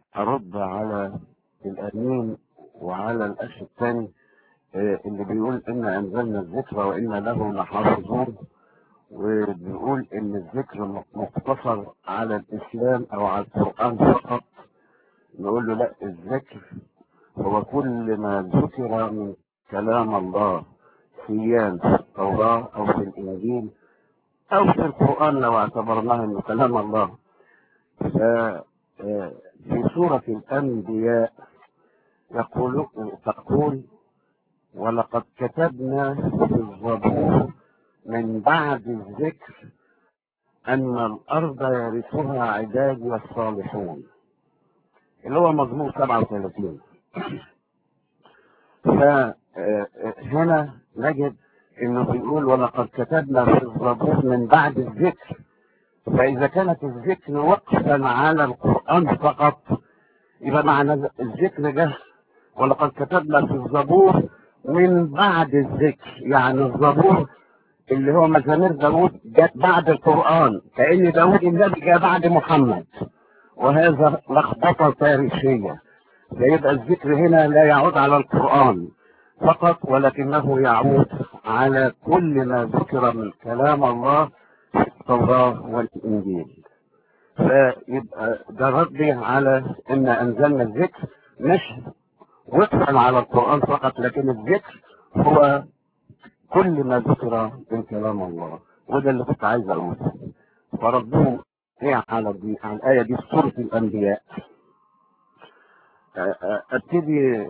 ارد على الامين وعلى الاخ الثاني آه، اللي بيقول ان انزلنا الذكر وان له لحافظون وبيقول ان الذكر مقتصر على الاسلام او على القران فقط نقول له لا الذكر هو كل ما ذكر من كلام الله سيان في التوراه او في الانجيل او في القران لو اعتبرناه انه كلام الله ف آه، في سوره الانبياء يقول تقول ولقد كتبنا في الزبور من بعد الذكر أن الأرض يرثها عبادي الصالحون اللي هو مضمون 37 فهنا نجد انه بيقول ولقد كتبنا في الزبور من بعد الذكر فاذا كانت الذكر وقفا على القران فقط يبقى معنى الذكر ده ولقد كتبنا في الزبور من بعد الذكر يعني الزبور اللي هو مزامير داوود جت بعد القرآن كأن داوود النبي جاء بعد محمد وهذا لخبطة تاريخية فيبقى الذكر هنا لا يعود على القرآن فقط ولكنه يعود على كل ما ذكر من كلام الله في التوراة والإنجيل فيبقى ده ردي على ان انزلنا الذكر مش وقفا على القرآن فقط لكن الذكر هو كل ما ذكر من كلام الله وده اللي كنت عايز اقوله فردهم ايه على دي على الايه دي في سوره الانبياء أ- أ- ابتدي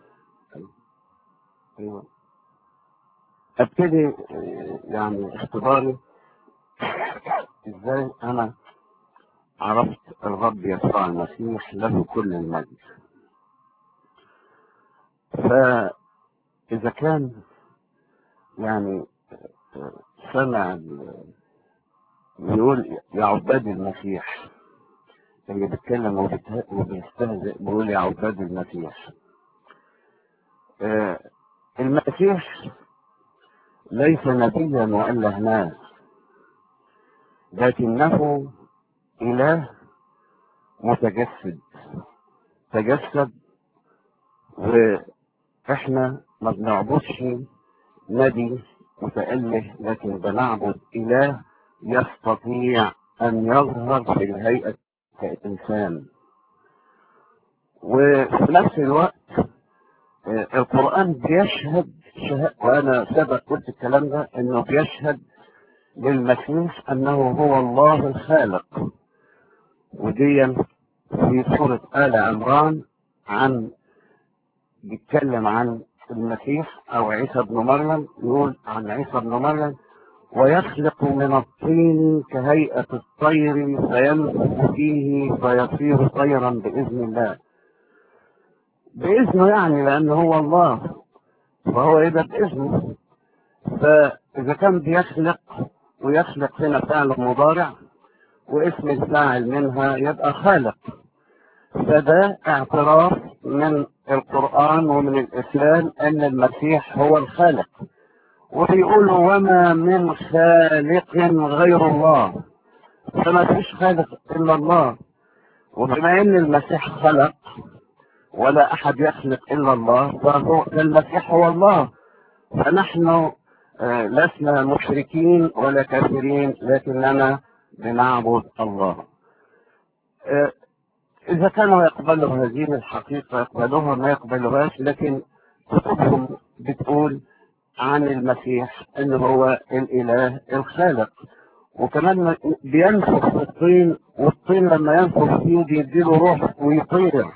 ايوه ابتدي آه، يعني اختباري ازاي انا عرفت الرب يسوع المسيح له كل المجد فاذا كان يعني آه، سمع ال- بيقول يا عباد المسيح اللي بيتكلم وبيته- وبيستهزئ بيقول يا عباد المسيح آه، المسيح ليس نبيا وإلا لكنه إله متجسد تجسد وإحنا ما بنعبدش نبي متأله لكن بنعبد إله يستطيع أن يظهر في الهيئة كإنسان وفي نفس الوقت آه، القرآن بيشهد شهاد وأنا سبق قلت الكلام ده إنه بيشهد للمسيح أنه هو الله الخالق ودي في سورة آل عمران عن بيتكلم عن المسيح أو عيسى ابن مريم يقول عن عيسى ابن مريم ويخلق من الطين كهيئة الطير فينفخ فيه فيصير طيرا بإذن الله بإذنه يعني لأنه هو الله فهو يبقى بإذنه فإذا كان بيخلق ويخلق هنا فعل مضارع واسم الفاعل منها يبقى خالق فده اعتراف من القرآن ومن الإسلام أن المسيح هو الخالق وبيقول وما من خالق غير الله فما فيش خالق إلا الله وبما أن المسيح خلق ولا أحد يخلق إلا الله فهو المسيح هو الله فنحن آه، لسنا مشركين ولا كافرين لكننا بنعبد الله آه، إذا كانوا يقبلوا هذه الحقيقة يقبلوها ما يقبلوهاش لكن كتبهم بتقول عن المسيح إن هو الإله الخالق وكمان بينفخ في الطين والطين لما ينفخ فيه بيديله روح ويطير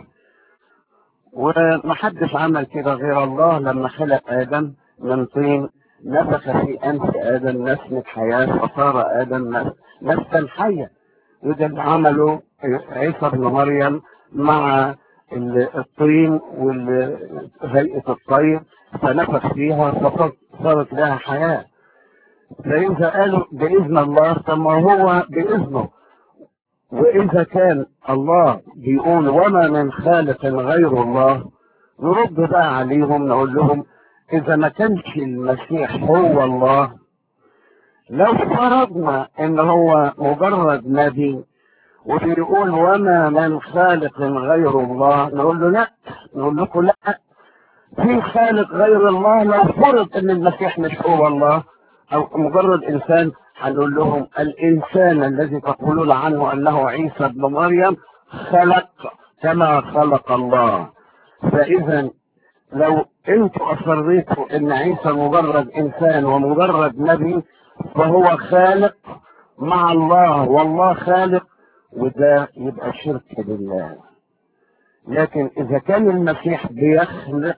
ومحدش عمل كده غير الله لما خلق آدم من طين نفخ في أنف آدم نسمة حياة فصار آدم نفس- نفسا حية وده اللي عمله عيسى بن مريم مع ال- الطين وهيئة الطير فنفخ فيها فصارت لها حياة فإذا قالوا بإذن الله طب ما هو بإذنه وإذا كان الله بيقول وما من خالق غير الله نرد بقى عليهم نقول لهم إذا ما كانش المسيح هو الله لو فرضنا إن هو مجرد نبي وبيقول وما من خالق غير الله نقول له لا نقول لكم لا في خالق غير الله لو فرض ان المسيح مش هو الله او مجرد انسان هنقول لهم الانسان الذي تقولون عنه انه عيسى ابن مريم خلق كما خلق الله فاذا لو انتوا اصريتوا ان عيسى مجرد انسان ومجرد نبي فهو خالق مع الله والله خالق وده يبقى شرك بالله لكن اذا كان المسيح بيخلق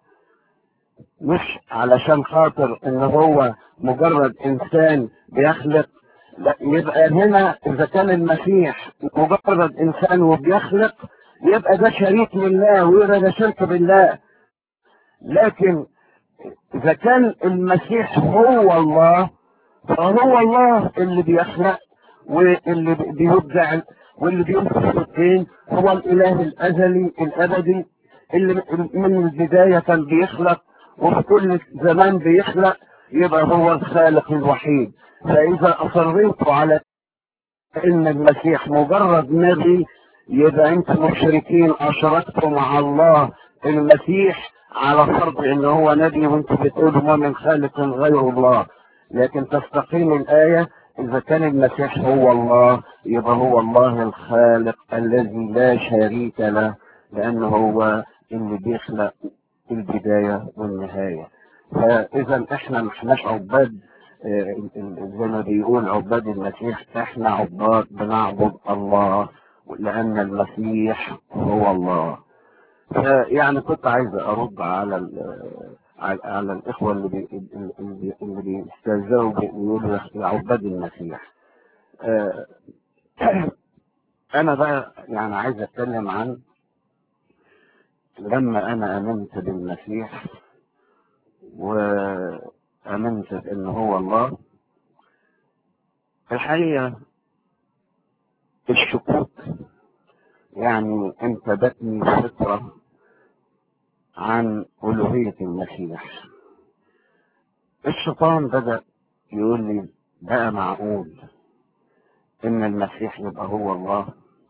مش علشان خاطر ان هو مجرد انسان بيخلق لا يبقى هنا اذا كان المسيح مجرد انسان وبيخلق يبقى ده شريك لله ويبقى ده شرك بالله لكن اذا كان المسيح هو الله فهو الله اللي بيخلق واللي بيبدع واللي بينفخ الطين هو الاله الازلي الابدي اللي من البدايه كان بيخلق وفي كل زمان بيخلق يبقى هو الخالق الوحيد فاذا اصريتوا على ان المسيح مجرد نبي يبقى انتم مشركين اشركتوا مع الله المسيح على فرض ان هو نبي وانتم بتقولوا ما من خالق غير الله لكن تستقيم الايه اذا كان المسيح هو الله يبقى هو الله الخالق الذي لا شريك له لانه هو اللي بيخلق البدايه والنهايه فاذا احنا ما احناش عباد زي ما بيقول عباد المسيح احنا عباد بنعبد الله لان المسيح هو الله يعني كنت عايز ارد على على, على الاخوه اللي بي اللي, اللي بيستهزئوا بيقولوا عباد المسيح انا بقى يعني عايز اتكلم عن لما انا امنت بالمسيح وامنت ان هو الله الحقيقه الشكوك يعني انتابتني فكره عن ألوهية المسيح الشيطان بدأ يقول لي بقى معقول إن المسيح يبقى هو الله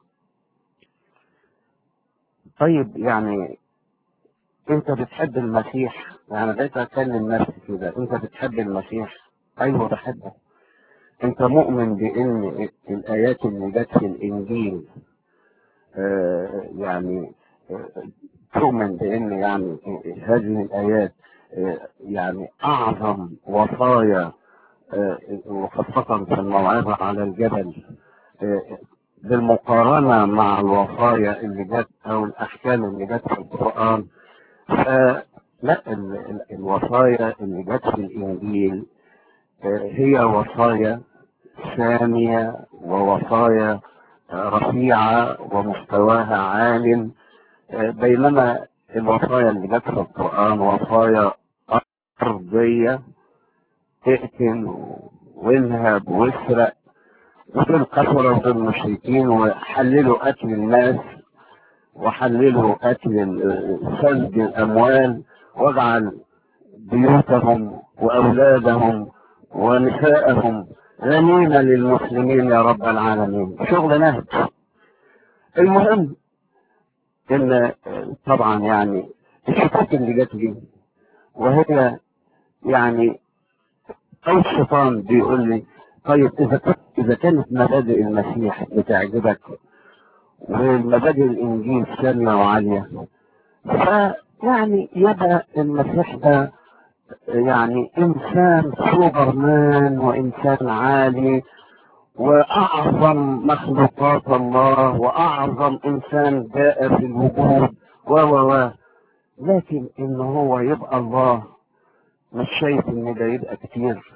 طيب يعني أنت بتحب المسيح يعني بقيت أكلم نفسي كده أنت بتحب المسيح أيوه بحبه أنت مؤمن بإن الآيات اللي جت في الإنجيل آه يعني آه تؤمن بان يعني هذه الايات يعني اعظم وصايا وخاصة في الموعظة على الجبل بالمقارنة مع الوصايا اللي جت او الاحكام اللي جت في القرآن لا الوصايا اللي جت في الانجيل هي وصايا سامية ووصايا رفيعة ومستواها عال بينما الوصايا اللي جت في القرآن وصايا أرضية اقتل وانهب واسرق ودول كفرة ودول مشركين وحللوا قتل الناس وحللوا قتل سلب الأموال واجعل بيوتهم وأولادهم ونساءهم غنيمة للمسلمين يا رب العالمين شغل نهج المهم ان طبعا يعني الشكوك اللي جت لي وهي يعني او الشيطان بيقول لي طيب اذا كنت اذا كانت مبادئ المسيح بتعجبك ومبادئ الانجيل ساميه وعاليه فيعني يبقى المسيح ده يعني انسان سوبرمان وانسان عالي واعظم مخلوقات الله واعظم انسان جاء في الوجود و و لكن ان هو يبقى الله مش شايف ان ده يبقى كتير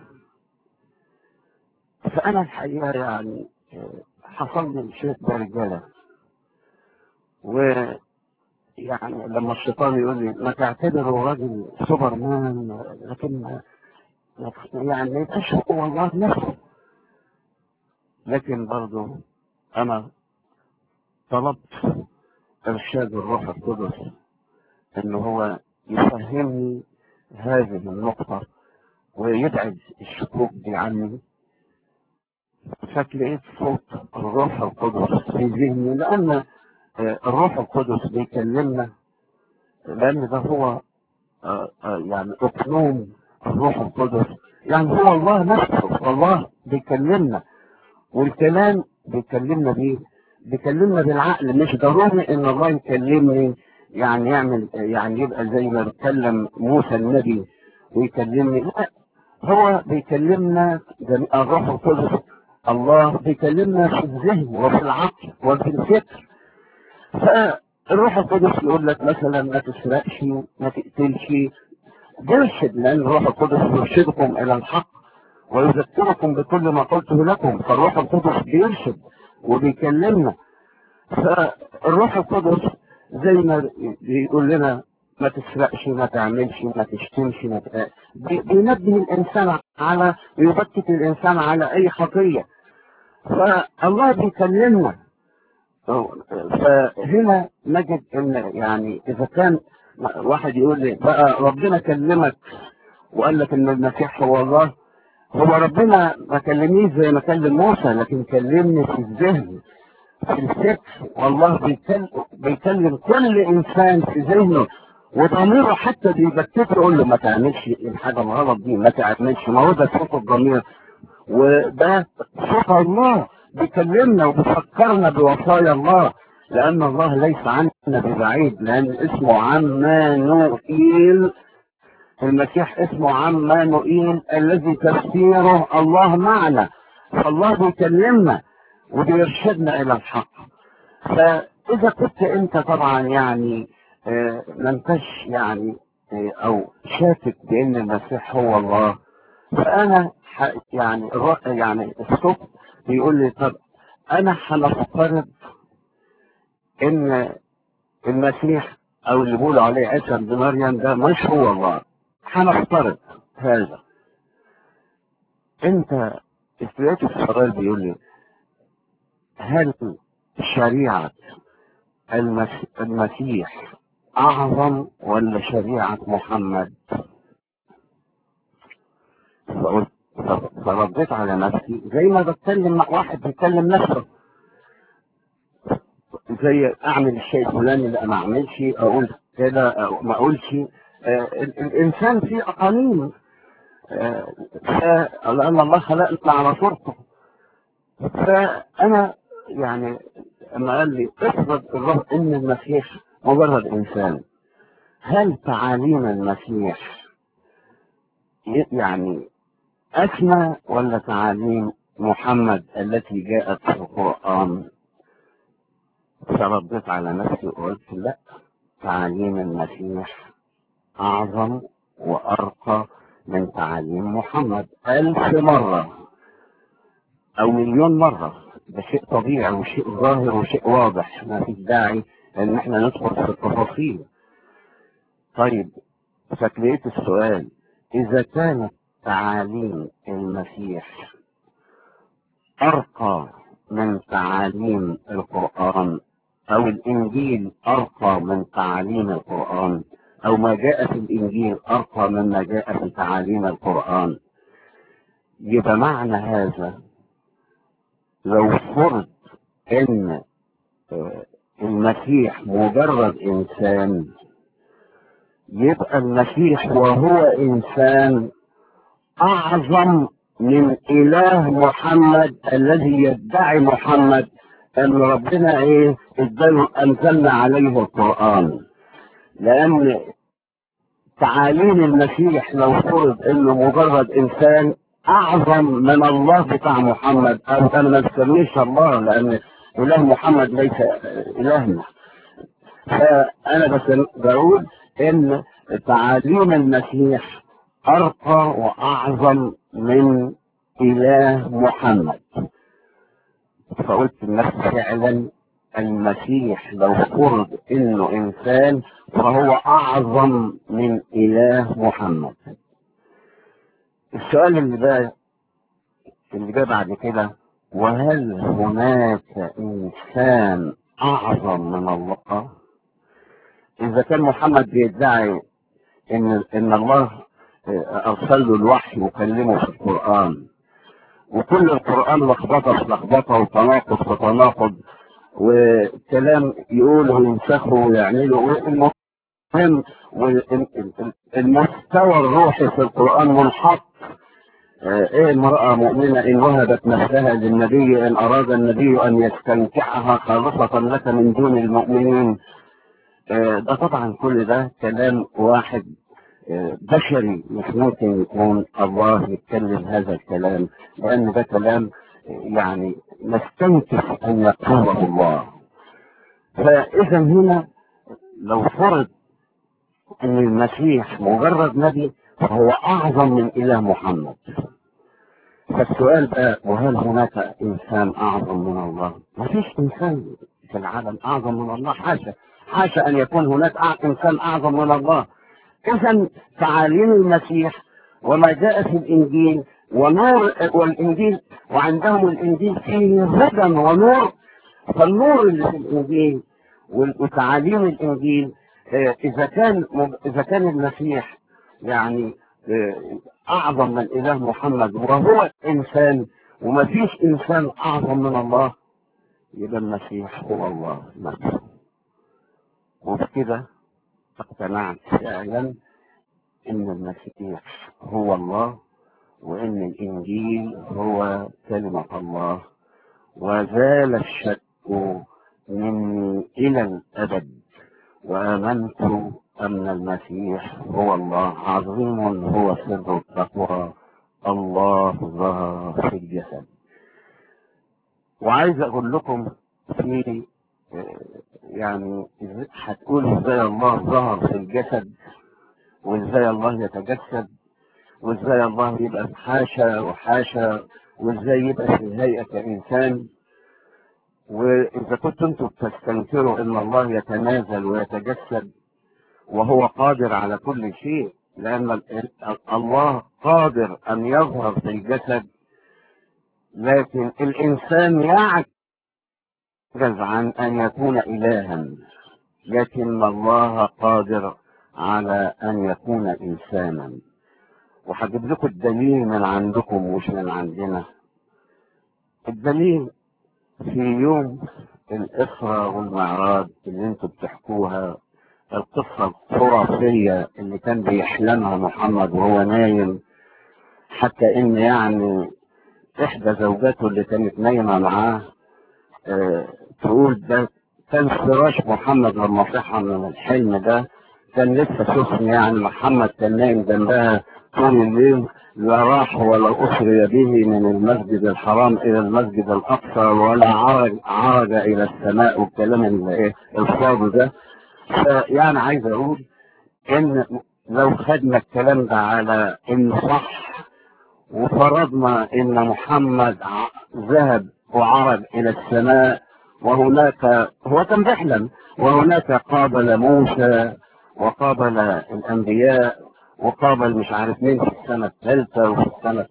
فانا الحقيقه يعني حصل لي شيء برجاله ويعني لما الشيطان يقول لي ما تعتبره راجل سوبرمان لكن يعني ما يبقاش هو الله نفسه لكن برضه انا طلبت ارشاد الروح القدس ان هو يفهمني هذه النقطة ويبعد الشكوك دي عني فلقيت صوت الروح القدس في ذهني لأن آه، الروح القدس بيكلمنا لأن ده هو آه، آه، يعني أقنوم الروح القدس يعني هو الله نفسه الله بيكلمنا والكلام بيكلمنا بيه بيكلمنا بالعقل مش ضروري ان الله يكلمني يعني يعمل يعني يبقى زي ما بيتكلم موسى النبي ويكلمني لا هو بيكلمنا جميع الروح القدس الله بيكلمنا في الذهن وفي العقل وفي الفكر فالروح القدس يقول لك مثلا ما تسرقش ما تقتلش بيرشد لان الروح القدس يرشدكم الى الحق ويذكركم بكل ما قلته لكم فالروح القدس بيرشد وبيكلمنا فالروح القدس زي ما بيقول لنا ما تسرقش ما تعملش ما تشتمش ما ت... بي- بينبه الانسان على ويبكت الانسان على اي خطيه فالله بيكلمنا فهنا نجد ان يعني اذا كان واحد يقول لي بقى ربنا كلمك وقال لك ان المسيح هو الله هو ربنا ما كلمنيش زي ما كلم موسى لكن كلمني في الذهن في الفكر والله بيكلم, بيكلم كل انسان في ذهنه وضميره حتى بيبكته يقول له ما تعملش الحاجه الغلط دي ما تعملش ما هو ده صوت الضمير وده صوت الله بيكلمنا وبيفكرنا بوصايا الله لان الله ليس عنا ببعيد لان اسمه عمانوئيل المسيح اسمه عمانوئيل الذي تفسيره الله معنا فالله بيكلمنا وبيرشدنا الى الحق فاذا كنت انت طبعا يعني آه، ما انتش يعني آه، او شاكك بان المسيح هو الله فانا ح- يعني الر- يعني الصوت بيقول لي طب انا هنفترض ان المسيح او اللي بيقولوا عليه عيسى بن مريم ده مش هو الله هنفترض هذا انت استويت السؤال بيقول لي هل شريعة المس- المسيح أعظم ولا شريعة محمد؟ فقلت فرديت على نفسي زي ما بتكلم مع واحد بيكلم نفسه زي اعمل الشيء الفلاني لا ما اعملش اقول كده أو ما اقولش آه ال- الانسان فيه قوانين آه ف- لان الله خلقنا على صورته فانا يعني لما قال لي افرض الرب ان المسيح مجرد انسان هل تعاليم المسيح ي- يعني أسمى ولا تعاليم محمد التي جاءت في القرآن فرديت على نفسي وقلت لا تعاليم المسيح أعظم وأرقى من تعاليم محمد ألف مرة أو مليون مرة ده شيء طبيعي وشيء ظاهر وشيء واضح ما فيش داعي إن احنا ندخل في التفاصيل طيب فكريت السؤال إذا كانت تعاليم المسيح أرقى من تعاليم القرآن أو الإنجيل أرقى من تعاليم القرآن أو ما جاء في الإنجيل أرقى مما جاء في تعاليم القرآن يبقى معنى هذا لو فرض إن آه، المسيح مجرد إنسان يبقى المسيح وهو إنسان أعظم من إله محمد الذي يدعي محمد أن ربنا إيه اداله أنزلنا عليه القرآن لأن تعاليم المسيح لو فرض إنه مجرد إنسان أعظم من الله بتاع محمد أو أنا ما بسميش الله لأن إله محمد ليس إلهنا فأنا بس بقول إن تعاليم المسيح أرقى وأعظم من إله محمد فقلت لنفسي فعلا المسيح لو فرض إنه إنسان فهو أعظم من إله محمد السؤال اللي بقى اللي جاء بعد كده وهل هناك إنسان أعظم من الله؟ إذا كان محمد بيدعي إن إن الله أرسل له الوحي وكلمه في القرآن وكل القرآن لخبطة في لخبطة وتناقض في تناقض وكلام يقولوا وينسخوا ويعملوا المهم والمستوى الروحي في القرآن منحط آه، ايه امرأة مؤمنة ان وهبت نفسها للنبي ان اراد النبي ان يستنكحها خالصة لك من دون المؤمنين آه، ده طبعا كل ده كلام واحد آه، بشري مش ممكن يكون الله يتكلم هذا الكلام لان ده كلام يعني نستنكف ان يقوله الله فاذا هنا لو فرض ان المسيح مجرد نبي فهو اعظم من اله محمد فالسؤال بقى وهل هناك انسان اعظم من الله؟ ما فيش انسان في العالم اعظم من الله حاشا حاشا ان يكون هناك أع- انسان اعظم من الله اذا تعاليم المسيح وما جاء في الانجيل ونور والانجيل وعندهم الانجيل فيه هدى ونور فالنور اللي في الانجيل وتعاليم الانجيل آه، اذا كان اذا كان المسيح يعني آه، اعظم من اله محمد وهو انسان وما فيش انسان اعظم من الله يبقى المسيح هو الله نفسه وبكده اقتنعت فعلا ان المسيح هو الله وان الانجيل هو كلمه الله وزال الشك مني الى الابد وامنت ان المسيح هو الله عظيم هو سر التقوى الله ظهر في الجسد وعايز اقول لكم في آه، يعني إز- هتقول ازاي الله ظهر في الجسد وازاي الله يتجسد وازاي الله يبقى في حاشا وحاشا وازاي يبقى في هيئة كإنسان وإذا كنتم انتم تستنكروا إن الله يتنازل ويتجسد وهو قادر على كل شيء لأن ال- الله قادر أن يظهر في الجسد لكن الإنسان يعجز عن أن يكون إلها لكن الله قادر على أن يكون إنسانا وهجيب لكم الدليل من عندكم مش من عندنا الدليل في يوم الإسراء والمعراج اللي انتوا بتحكوها القصة الخرافية اللي كان بيحلمها محمد وهو نايم حتى ان يعني احدى زوجاته اللي كانت نايمة معاه آه، تقول ده كان فراش محمد لما صحى من الحلم ده كان لسه سخن يعني محمد كان نايم جنبها طول الليل لا راح ولا أسري به من المسجد الحرام إلى المسجد الأقصى ولا عرج, عرج إلى السماء والكلام ال- إيه الفاضي ده فيعني عايز أقول إن لو خدنا الكلام ده على إن صح وفرضنا ان محمد ع- ذهب وعرج الى السماء وهناك هو كان بيحلم وهناك قابل موسى وقابل الانبياء وقابل مش عارف مين في السنه الثالثه وفي السنه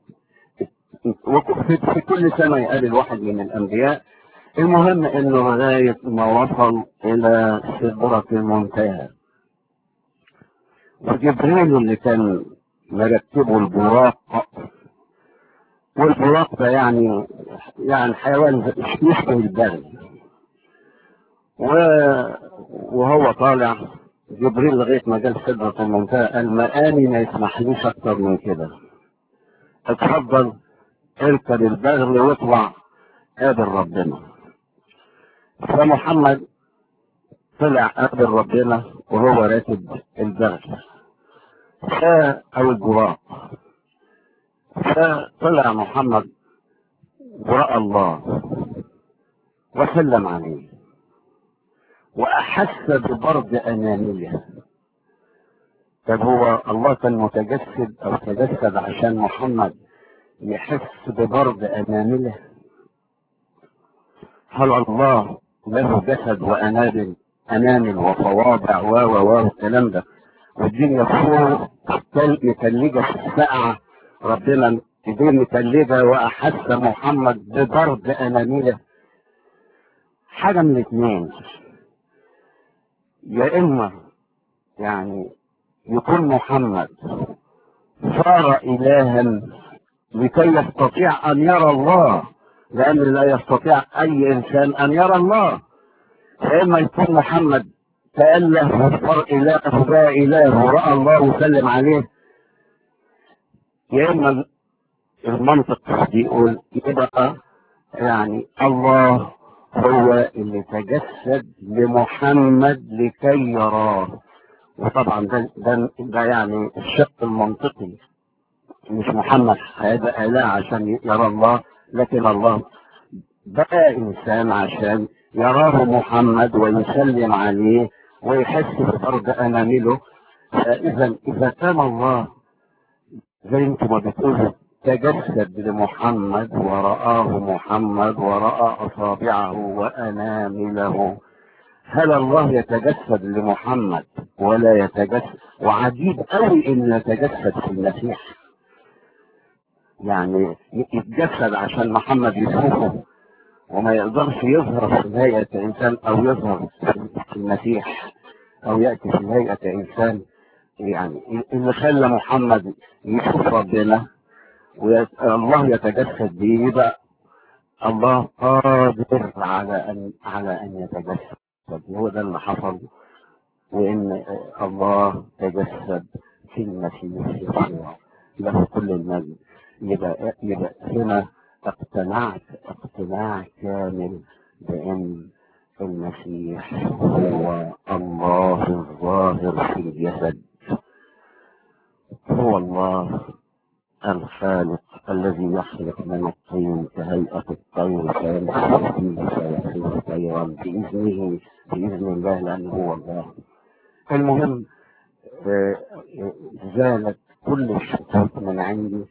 وفي في كل سنه يقابل واحد من الانبياء المهم انه لغايه ما وصل الى سدره المنتهى وجبريل اللي كان مركبه البراق والبراق ده يعني يعني حيوان يشبه البغل و- وهو طالع جبريل لغايه ما جال سدرة المنتهى قال مقامي ما يسمحليش اكتر من كده اتفضل اركب البغل واطلع قابل ربنا فمحمد طلع قابل ربنا وهو راكب البغل ف او البراق فطلع محمد ورأى الله وسلم عليه وأحس ببرد أنانية طب هو الله كان متجسد أو تجسد عشان محمد يحس ببرد أنامله هل الله له جسد وأنامل أنامل وصوابع و و و الكلام ده والدنيا فوق تل- متلجة في السقعة ربنا ايديه متلجة وأحس محمد ببرد أنامله حاجة من الاثنين يا إما يعني يكون محمد صار إلها لكي يستطيع ان يرى الله لان لا يستطيع اي انسان ان يرى الله فاما يكون محمد تأله وصار اله بقى اله ورأى الله وسلم عليه يا اما المنطق بيقول يبقى يعني الله هو اللي تجسد لمحمد لكي يراه وطبعا ده ده, ده يعني الشق المنطقي مش محمد هيبقى اله عشان يرى الله لكن الله بقى انسان عشان يراه محمد ويسلم عليه ويحس بفرد انامله فاذا اذا كان الله زي انتم ما بتقولوا تجسد لمحمد ورآه محمد ورأى أصابعه وأنامله هل الله يتجسد لمحمد ولا يتجسد وعجيب قوي انه يتجسد في المسيح يعني يتجسد عشان محمد يشوفه وما يقدرش يظهر في هيئة إنسان أو يظهر في المسيح أو يأتي في هيئة إنسان يعني اللي خلى محمد يشوف ربنا والله يتجسد به يبقى الله قادر على أن على أن يتجسد هو ده اللي حصل وإن الله تجسد في المسيح يسوع له كل المجد يبقى يبقى هنا اقتنعت اقتناع كامل بان المسيح هو الله الظاهر في الجسد هو الله الخالق الذي يخلق من الطين كهيئة الطير فينفخ فيه فيصير طيرا بإذنه بإذن الله لأنه هو الله المهم زالت كل الشتات من عندي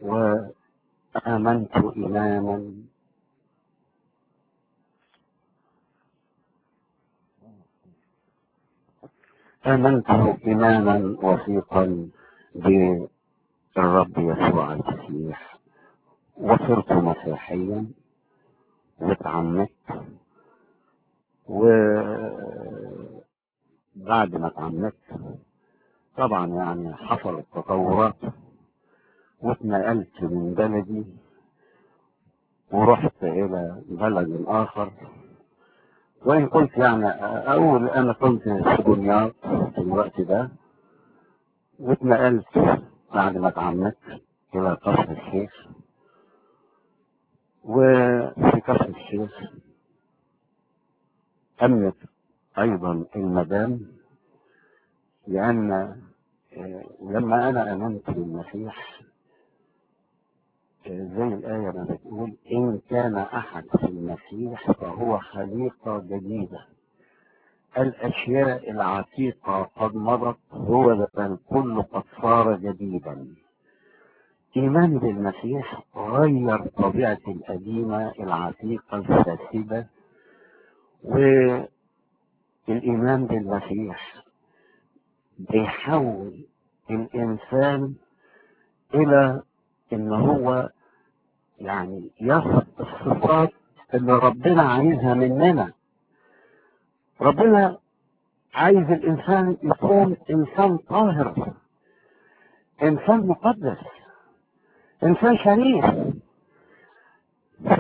وآمنت إيمانا آمنت إيمانا وثيقا بالرب يسوع المسيح وصرت مسيحيا واتعمدت وبعد ما اتعمدت طبعا يعني حصلت تطورات واتنقلت من بلدي ورحت الى بلد اخر وان كنت يعني اول انا كنت في دمياط في الوقت ده واتنقلت بعد ما اتعمدت الى كفر الشيخ وفي كفر الشيخ امنت ايضا المدام لان لما انا امنت بالمسيح زي الآية ما بتقول إن كان أحد في المسيح فهو خليقة جديدة الأشياء العتيقة قد مضت هو الكل قد صار جديدا إيماني بالمسيح غير طبيعتي القديمة العتيقة الفاسدة والإيمان بالمسيح بيحول الإنسان إلى ان هو يعني ياخد الصفات اللي ربنا عايزها مننا ربنا عايز الانسان يكون انسان طاهر انسان مقدس انسان شريف ف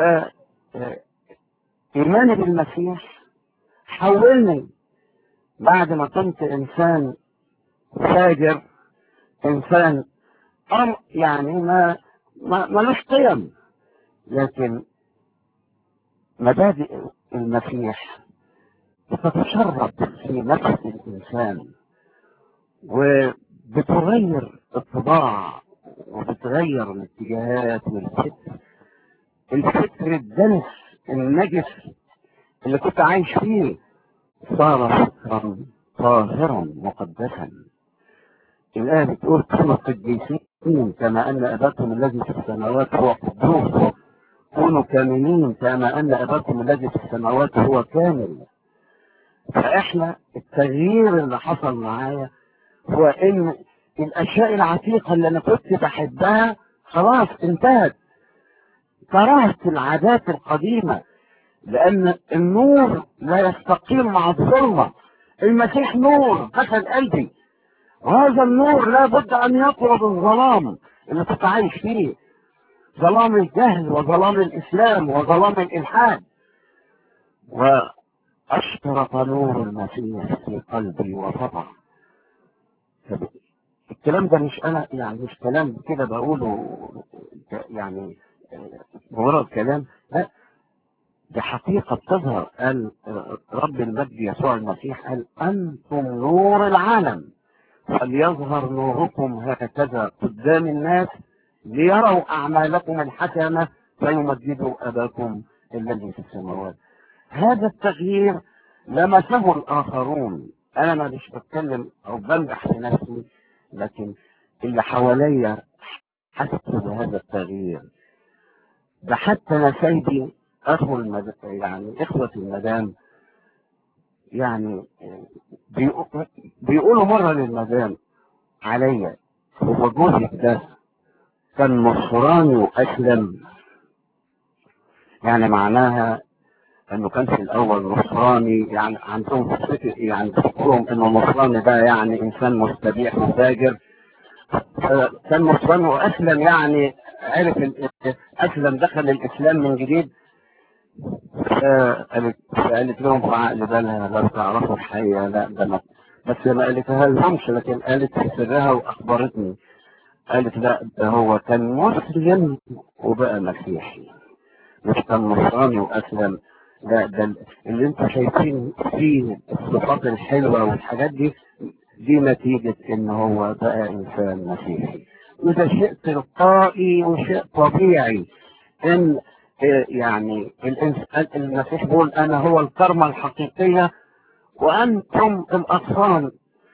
ايماني بالمسيح حولني بعد ما كنت انسان فاجر انسان أم يعني ما ما ملوش قيم لكن مبادئ المسيح بتتشرب في نفس الإنسان وبتغير الطباع وبتغير الاتجاهات والفكر الفكر الدنس النجس اللي كنت عايش فيه صار فكرا طاهرا مقدسا الآية بتقول كونوا قديسين كما أن أباكم الذي في السماوات هو قدوس كونوا كاملين كما أن أباكم الذي في السماوات هو كامل فإحنا التغيير اللي حصل معايا هو إن الأشياء العتيقة اللي أنا كنت بحبها خلاص انتهت كرهت العادات القديمة لأن النور لا يستقيم مع الظلمة المسيح نور دخل قلبي وهذا النور لا بد ان يطرد الظلام اللي كنت عايش فيه ظلام الجهل وظلام الإسلام وظلام الإلحاد وأشرق نور المسيح في قلبي وسطع الكلام ده مش أنا يعني مش كلام كده بقوله يعني مجرد كلام لا دي حقيقة تظهر قال رب المجد يسوع المسيح قال أنتم نور العالم فليظهر نوركم هكذا قدام الناس ليروا أعمالكم الحسنة فيمجدوا أباكم الذي في السماوات هذا التغيير لمسه الآخرون أنا ما مش بتكلم أو بمدح في نفسي لكن اللي حواليا حسوا بهذا التغيير ده حتى نسيبي أخو المد... يعني إخوة المدام يعني بيقو- بيقولوا مرة للمدام عليا هو جوزك ده كان نصراني وأسلم يعني معناها انه كان في الاول نصراني يعني عندهم في الفكر يعني تفكرهم انه النصراني ده يعني انسان مستبيح وفاجر كان نصراني واسلم يعني عرف ال- اسلم دخل الاسلام من جديد فقالت فقالت لهم في عقل بالها لو تعرفوا الحقيقه لا ده ما بس ما قالتها لهمش لكن قالت في سرها واخبرتني قالت لا ده هو كان مسلم وبقى مسيحي مش كان نصراني واسلم لا ده اللي انتوا شايفين فيه الصفات الحلوه والحاجات دي دي نتيجه ان هو بقى انسان مسيحي وده شيء تلقائي وشيء طبيعي ان آه، يعني الانسان المسيح بيقول انا هو الكرمه الحقيقيه وانتم الاغصان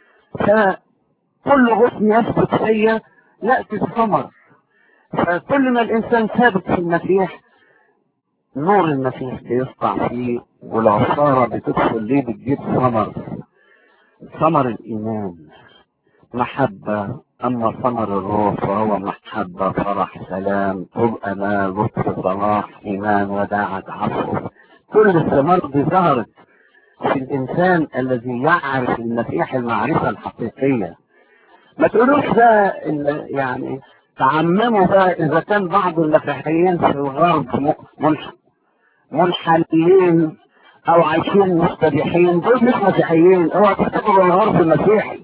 فكل غصن يثبت فيا ياتي الثمر فكل ما الانسان ثابت في المسيح نور المسيح بيسطع فيه والعصارة بتدخل ليه بتجيب ثمر ثمر الإيمان محبة أما ثمر الروح فهو محبة فرح سلام طب أمان لطف صلاح إيمان وداعة عفو كل الثمار دي ظهرت في الإنسان الذي يعرف المسيح المعرفة الحقيقية ما تقولوش ده إن- يعني تعمموا ده إذا كان بعض المسيحيين في الغرب م- منح- منحلين او عايشين مستبيحين دول مش مسيحيين اوعى تفتكروا الغرب مسيحي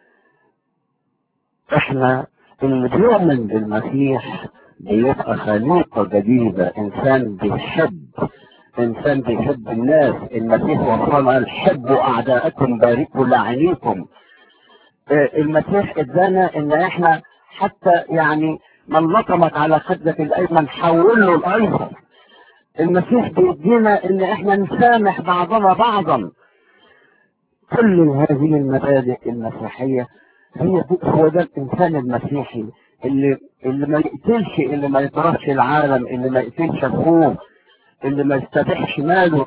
احنا اللي بيؤمن بالمسيح بيبقى خليقة جديدة انسان بيحب انسان بيحب الناس المسيح وصلنا قال حبوا اعداءكم باركوا لاعنيكم آه، المسيح ادانا ان احنا حتى يعني من لطمك على خدك الايمن حول له الايسر المسيح بيدينا ان احنا نسامح بعضنا بعضا كل هذه المبادئ المسيحية هي دي- هو ده الانسان المسيحي اللي اللي ما يقتلش اللي ما يطرحش العالم اللي ما يقتلش اخوه اللي ما يستبيحش ماله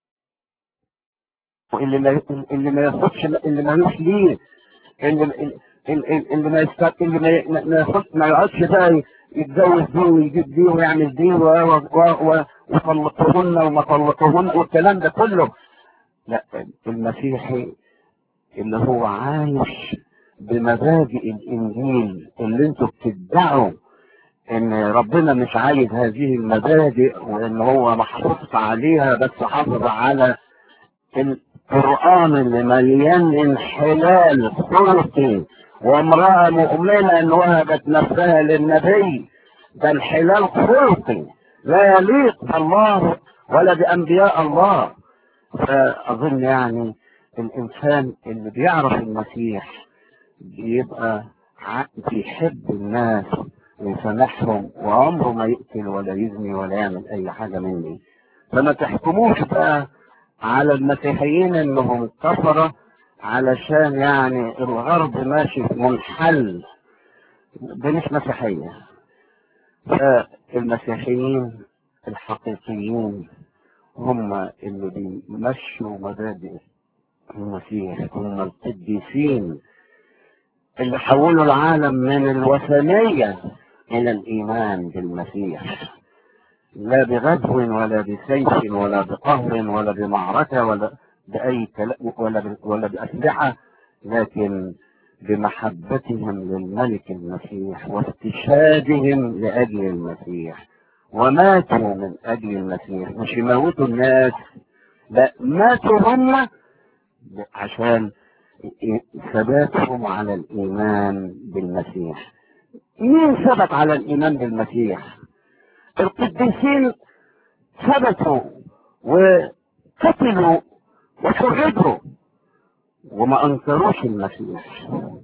اللي ما اللي ما ياخدش اللي ملوش ليه اللي اللي اللي ما يست... اللي ما ي- ما ياخدش ما يقعدش بقى يتجوز دي ويجيب دي ويعمل دي و... و... و... وطلقوهن وما طلقوهن والكلام ده كله لا المسيحي اللي هو عايش بمبادئ الانجيل اللي انتوا بتدعوا ان ربنا مش عايز هذه المبادئ وان هو محافظ عليها بس حافظ على القرآن اللي مليان انحلال خلقي وامرأة مؤمنة ان وهبت نفسها للنبي ده انحلال خلقي لا يليق بالله ولا بأنبياء الله فأظن يعني الإنسان اللي بيعرف المسيح بيبقى ع- بيحب الناس ويسامحهم وعمره ما يقتل ولا يزني ولا يعمل أي حاجة مني فما تحكموش بقى على المسيحيين انهم كفرة علشان يعني الغرب ماشي في منحل ده مش مسيحية فالمسيحيين الحقيقيين هم اللي بيمشوا مبادئ المسيح هم القديسين اللي حولوا العالم من الوثنية إلى الإيمان بالمسيح لا بغزو ولا بسيف ولا بقهر ولا بمعركة ولا بأي كلام ولا ب- ولا بأسلحة لكن بمحبتهم للملك المسيح واستشهادهم لأجل المسيح وماتوا من أجل المسيح مش يموتوا الناس لا ماتوا هم عشان ثباتهم على الإيمان بالمسيح مين ثبت على الإيمان بالمسيح القديسين ثبتوا وقتلوا وشردوا وما انكروش المسيح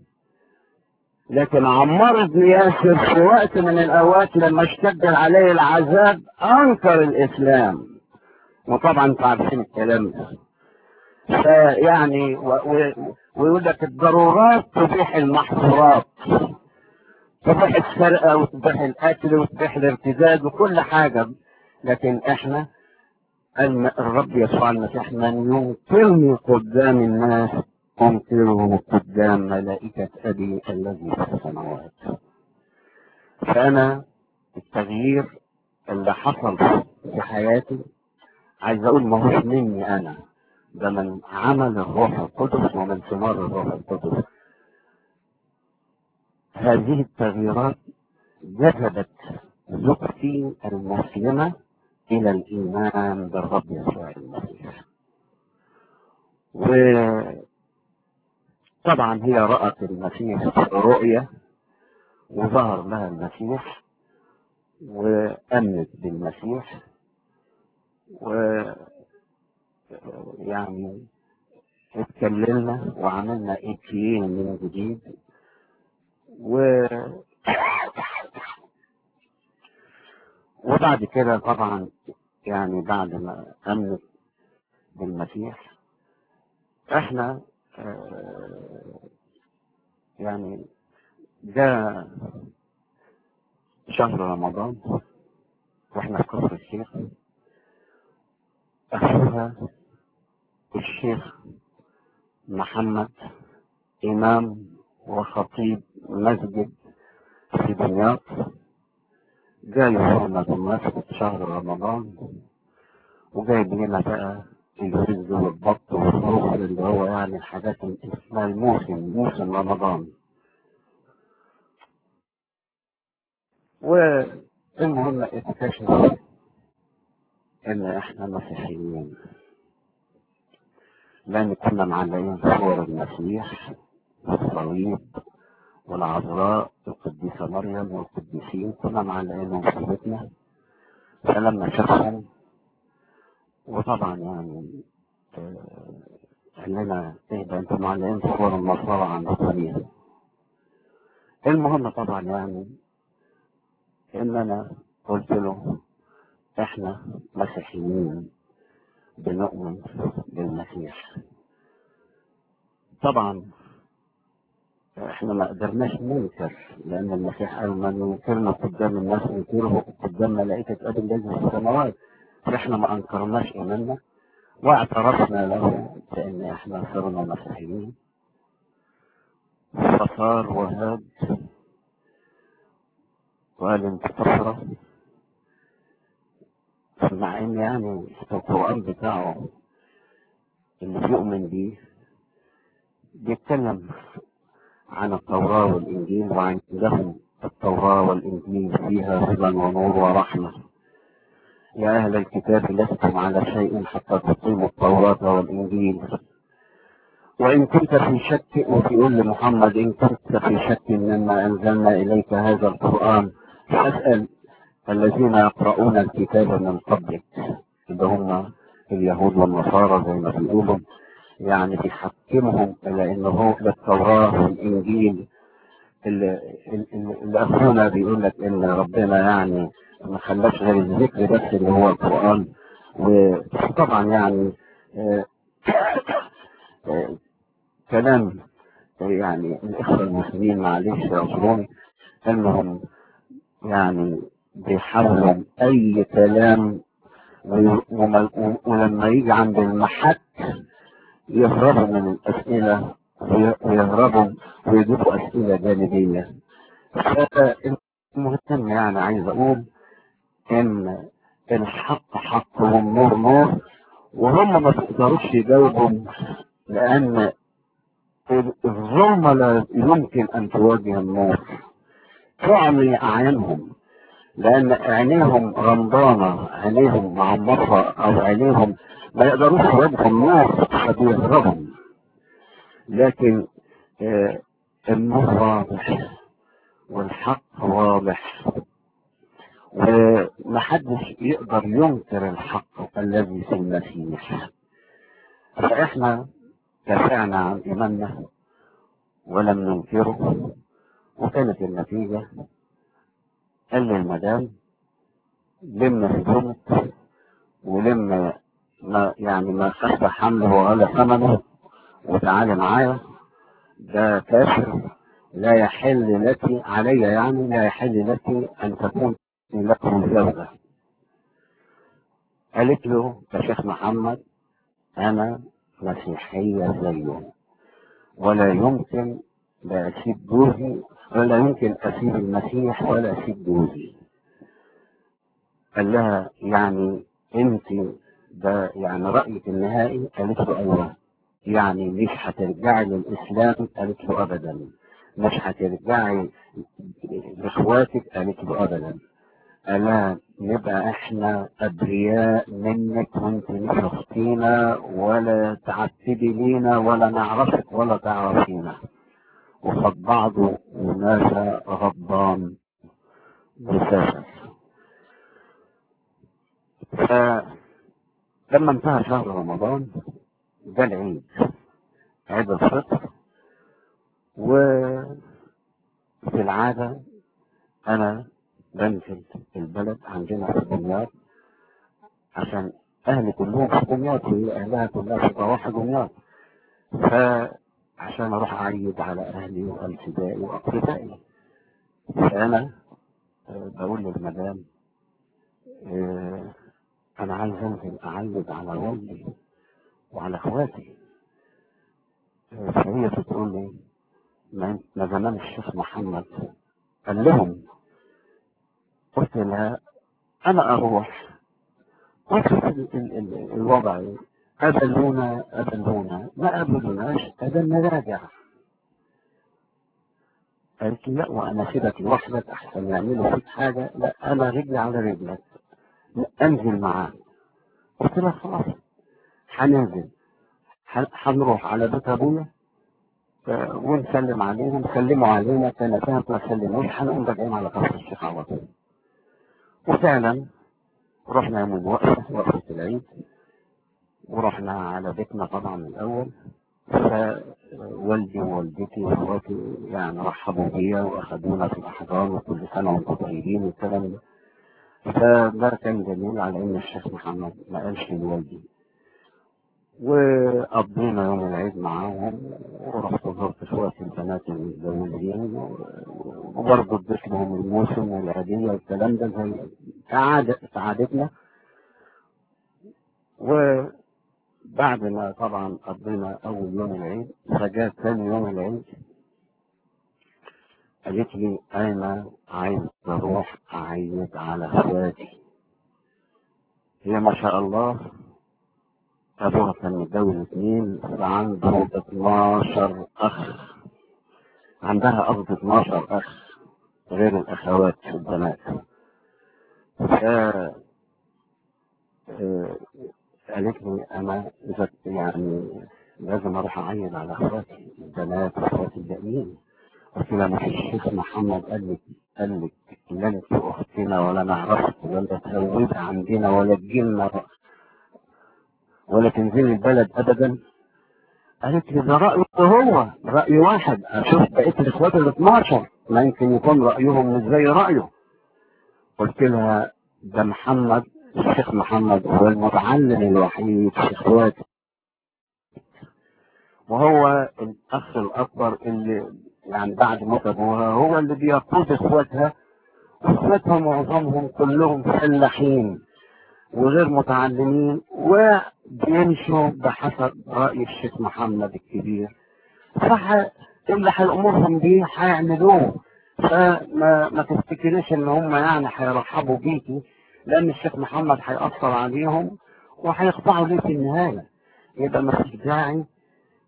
لكن عمار بن ياسر في وقت من الاوقات لما اشتد عليه العذاب انكر الاسلام وطبعا انتوا عارفين الكلام ده فيعني ويقول لك الضرورات تبيح المحظورات تبيح السرقه وتبيح القتل وتبيح الارتداد وكل حاجه لكن احنا الرب يسوع المسيح من ينكرني قدام الناس أنكره قدام ملائكة أبي الذي في السماوات فأنا التغيير اللي حصل في حياتي عايز أقول ما هوش مني أنا ده من عمل الروح القدس ومن ثمار الروح القدس هذه التغييرات جذبت زوجتي المسلمة إلى الإيمان بالرب يسوع المسيح وطبعا هي رأت المسيح في رؤية وظهر لها المسيح وأمنت بالمسيح و يعني اتكلمنا وعملنا اتيين من جديد و وبعد كده طبعا يعني بعد ما امنت بالمسيح احنا آه يعني ده شهر رمضان واحنا في كفر الشيخ اخوها الشيخ محمد امام وخطيب مسجد في دمياط جاي يزورنا بمناسبة شهر رمضان وجايب لنا بقى الرز والبط والرز اللي هو يعني الحاجات اللي اسمها الموسم موسم رمضان والمهم اكتشف ان احنا مسيحيين لان كنا معلقين صور المسيح والصليب والعذراء القديسة مريم والقديسين كنا معلقينهم في بيتنا فلما شافهم وطبعا يعني قال لنا ايه ده انتوا معلقين صور النصارى عندكم ليه؟ المهم طبعا يعني ان انا قلت له احنا مسيحيين بنؤمن بالمسيح طبعا احنا ما قدرناش ننكر لان المسيح قال من ينكرنا قدام الناس ينكره قدام ملائكة ابي الذي في السماوات فاحنا ما انكرناش ايماننا واعترفنا له بان احنا صرنا مسيحيين فصار وهاب وقال انت كفرة مع ان يعني القرآن بتاعه اللي بيؤمن بيه بيتكلم عن التوراة والإنجيل وعندهم التوراة والإنجيل فيها هدى ونور ورحمة يا أهل الكتاب لستم على شيء حتى تقيموا التوراة والإنجيل وإن كنت في شك وبيقول لمحمد إن كنت في شك مما أنزلنا إليك هذا القرآن فاسأل الذين يقرؤون الكتاب من قبلك اللي هم اليهود والنصارى زي ما بيقولوا يعني بيحكمهم الى انه هو التوراه والانجيل اللي, اللي اخونا بيقول لك ان ربنا يعني ما خلاش غير الذكر بس اللي هو القران وطبعا يعني آه آه كلام يعني الاخوه المسلمين معلش يعذروني انهم يعني بيحاولوا اي كلام ولما يجي عند المحك يهربوا من الأسئلة ويهربوا ويجيبوا أسئلة جانبية المهتم يعني عايز أقول إن الحق حق والنور نور وهم ما تقدروش يجاوبوا لأن الظلمة لا يمكن أن تواجه النور تعمي أعينهم لأن عينيهم غمضانة عينيهم معمصة أو عينيهم ما يقدروش يواجهوا النور فبيهربوا لكن آه النور واضح والحق واضح ومحدش يقدر ينكر الحق الذي في المسيح فإحنا دافعنا عن إيماننا ولم ننكره وكانت النتيجة قال لي المدام لم هدومك ولم ما يعني ما خف حمله ولا ثمنه وتعالي معايا ده كافر لا يحل لك علي يعني لا يحل لك ان تكون لكم زوجة قالت له يا شيخ محمد انا مسيحية زيه ولا يمكن لا اسيب جوزي ولا يمكن اسيب المسيح ولا اسيب جوزي قال لها يعني انت ده يعني رايك النهائي قالت له ايوه يعني مش هترجعي للاسلام قالت له ابدا مش هترجعي لاخواتك قالت له ابدا الا نبقى احنا ابرياء منك وانت مش اختينا ولا تعتبي لينا ولا نعرفك ولا تعرفينا وخد بعضه وناسى غضبان وسافر فلما انتهى شهر رمضان ده العيد عيد الفطر وفي العادة أنا بنزل البلد عندنا في دمياط عشان أهلي كلهم في دمياط وهي أهلها كلها في ضواحي دمياط فعشان أروح أعيد على أهلي وأنسبائي وأقربائي فأنا بقول للمدام أنا عايز أنزل أعيد على والدي وعلى إخواتي فهي بتقول لي ما ما زمان الشيخ محمد قال لهم قلت لها انا اروح واشوف ال- ال- ال- الوضع ايه قبلونا قبلونا ما قبلوناش قبلنا راجع قالت لي لا وانا سيبك لوحدك احسن يعملوا فيك حاجه لا انا رجلي على رجلك لا، انزل معاك قلت لها خلاص هننزل ح- هنروح على بيت ابويا آه، ونسلم عليهم سلموا علينا سنتين ما سلموش هنقوم راجعين على كفر الشيخ على طول وفعلا رحنا يوم الوقفة وقفة العيد ورحنا على بيتنا طبعا الأول فوالدي ووالدتي واخواتي يعني رحبوا بيا واخدونا في الأحضان وكل سنة وانتم طيبين والكلام ده فده كان جميل على إن الشيخ محمد ما قالش لوالدي وقضينا يوم العيد معاهم ورحت زرت اخواتي البنات المتزوجين وبرضه اديت لهم الموسم والعيدية والكلام ده زي كعادة كعادتنا وبعد ما طبعا قضينا أول يوم العيد فجاء ثاني يوم العيد قالت لي أنا عايز أروح أعيد على إخواتي هي ما شاء الله أبوها كان متجوز اتنين فعنده 12 أخ عندها قصد 12 أخ غير الأخوات البنات ف آه، قالت لي أنا إذا يعني لازم أروح أعيد على أخواتي البنات وأخواتي الباقيين قلت لها مش الشيخ محمد قال لك قال لك لا انت اختنا ولا نعرفك ولا تزوجي عندنا ولا تجينا ولا تنزلي البلد ابدا قالت لي ده رأيه هو رأي واحد اشوف بقية الاخوات ال 12 ما يمكن يكون رأيهم مش زي رأيه قلت لها ده محمد الشيخ محمد هو المتعلم الوحيد في اخواتي وهو الاخ الاكبر اللي يعني بعد موت ابوها هو اللي بيقود اخواتها اخواتها معظمهم كلهم فلاحين وغير متعلمين وبيمشوا بحسب رأي الشيخ محمد الكبير فح اللي هيأمرهم بيه هيعملوه فما ما تفتكريش ان هم يعني هيرحبوا بيكي لان الشيخ محمد هيأثر عليهم وهيخضعوا ليه في النهاية يبقى ما فيش داعي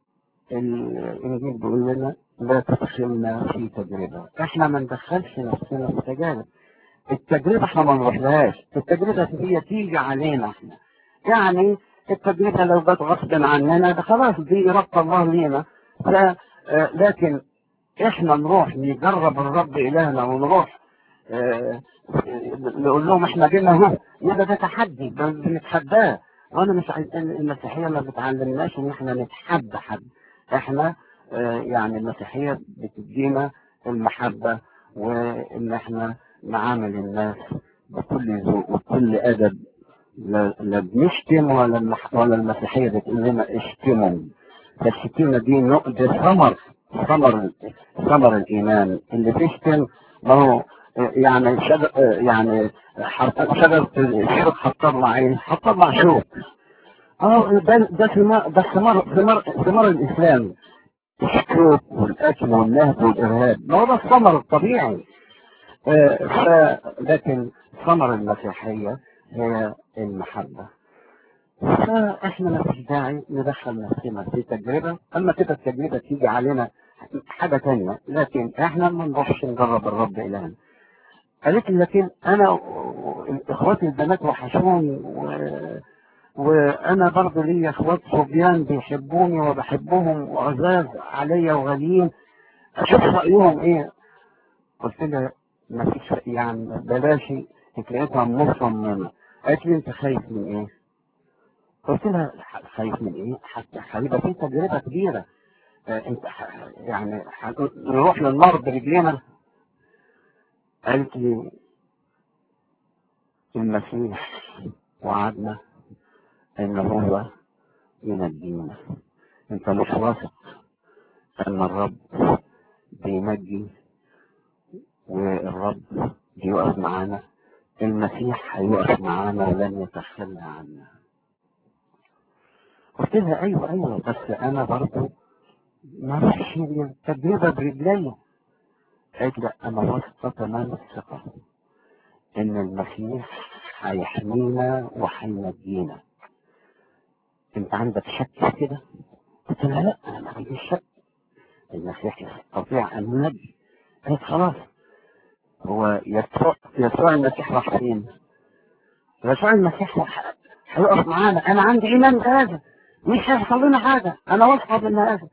الانجيل بيقول لنا لا تدخلنا في تجربه احنا ما ندخلش نفسنا في تجارب التجربه احنا ما نروحلهاش التجربه هي تيجي علينا احنا يعني التجربه لو جت غصب عننا ده خلاص دي اراده الله لينا ف آه، لكن احنا نروح نجرب الرب الهنا ونروح آه، نقول لهم احنا جينا اهو يبقى ده تحدي ده بنتحداه وانا مش عايز المسيحيه ما بتعلمناش ان احنا نتحدى حد احنا آه، يعني المسيحيه بتدينا المحبه وان احنا نعامل الناس بكل ذوق وبكل ادب لا لا بنشتم ولا المح... ولا المسيحيه بتقول لنا اشتموا فالشتيمه دي نقد ثمر ثمر ثمر الايمان اللي بيشتم ما هو يعني شجر يعني حرف- شجرة الشوك هتطلع ايه؟ هتطلع شوك. اه ده ده ثمار ده ثمار ثمار ثمار الاسلام الشوك والاكل والنهب والارهاب ما هو ده الثمر الطبيعي. آه ف لكن ثمر المسيحيه هي المحبه. فاحنا ما فيش داعي ندخل نفسنا في تجربه اما كده التجربه تيجي علينا حاجه تانية لكن احنا ما نروحش نجرب الرب الهنا. قالت لي لكن انا و- اخواتي البنات وحشوني و... وانا برضه ليا اخوات صبيان بيحبوني وبحبهم وعزاز عليا وغاليين اشوف رايهم ايه قلت لها ما فيش رأي، يعني بلاش لقيتها مصممه قالت لي انت خايف من ايه؟ قلت لها ح- خايف من ايه؟ حتى هيبقى في تجربه كبيره آه، انت ح- يعني هنقول- نروح للنار برجلينا قالت لي المسيح وعدنا ان هو ينجينا انت مش واثق ان الرب بينجي والرب بيقف معانا المسيح هيقف معانا ولن يتخلى عنا قلت لها ايوه ايوه بس انا برضه ما فيش التجربه برجلي قالت لا انا واثقه تمام الثقه ان المسيح هيحمينا وهينجينا انت عندك شك في كده؟ قلت لها لا انا ما عنديش شك المسيح يستطيع ان ينجي قالت خلاص هو يسوع يسوع المسيح راح فين؟ يسوع المسيح راح- هيقف معانا انا عندي ايمان بهذا مش هيحصل لنا حاجه انا واثقه بان هذا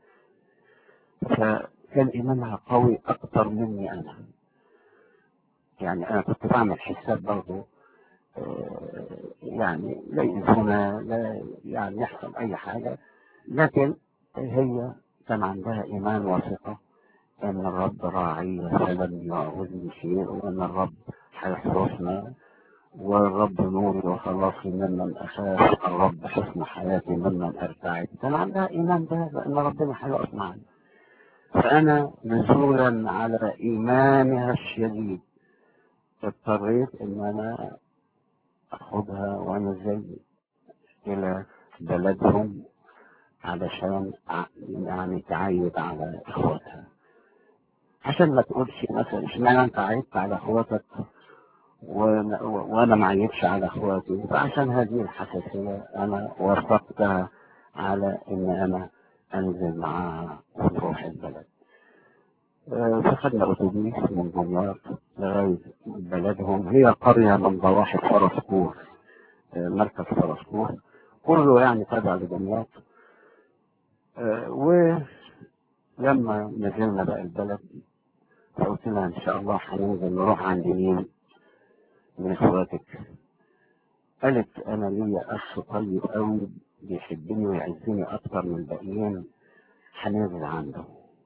فكان ايمانها قوي اكتر مني انا يعني انا كنت بعمل حساب برضه آه، يعني لا يأذونا لا يعني يحصل اي حاجه لكن هي كان عندها ايمان وثقه ان الرب راعي فلن يعوزني شيء وان الرب هيحرسنا والرب نوري وخلاصي ممن اخاف الرب حسن حياتي ممن ارتعد كان عندها ايمان بهذا ان ربنا هيقف معنا فانا نزولا على ايمانها الشديد اضطريت ان انا اخدها وانا زي الى بلدهم علشان ع- يعني تعيد على اخواتها عشان ما تقولش مثلا اشمعنى انت عيدت على اخواتك وانا وأنا ما عيدتش على اخواتي فعشان هذه الحساسيه انا وافقتها على ان انا انزل معاها ونروح البلد آه، فخدنا اتوبيس من دمياط لغايه بلدهم هي قريه من ضواحي فرسكور آه، مركز فرسكور كله يعني تابع لدمياط آه، ولما نزلنا بقى البلد فقلت لها ان شاء الله هننزل نروح عند مين من اخواتك قالت انا ليا اخ طيب قوي بيحبني ويعزني اكتر من الباقيين هننزل عنده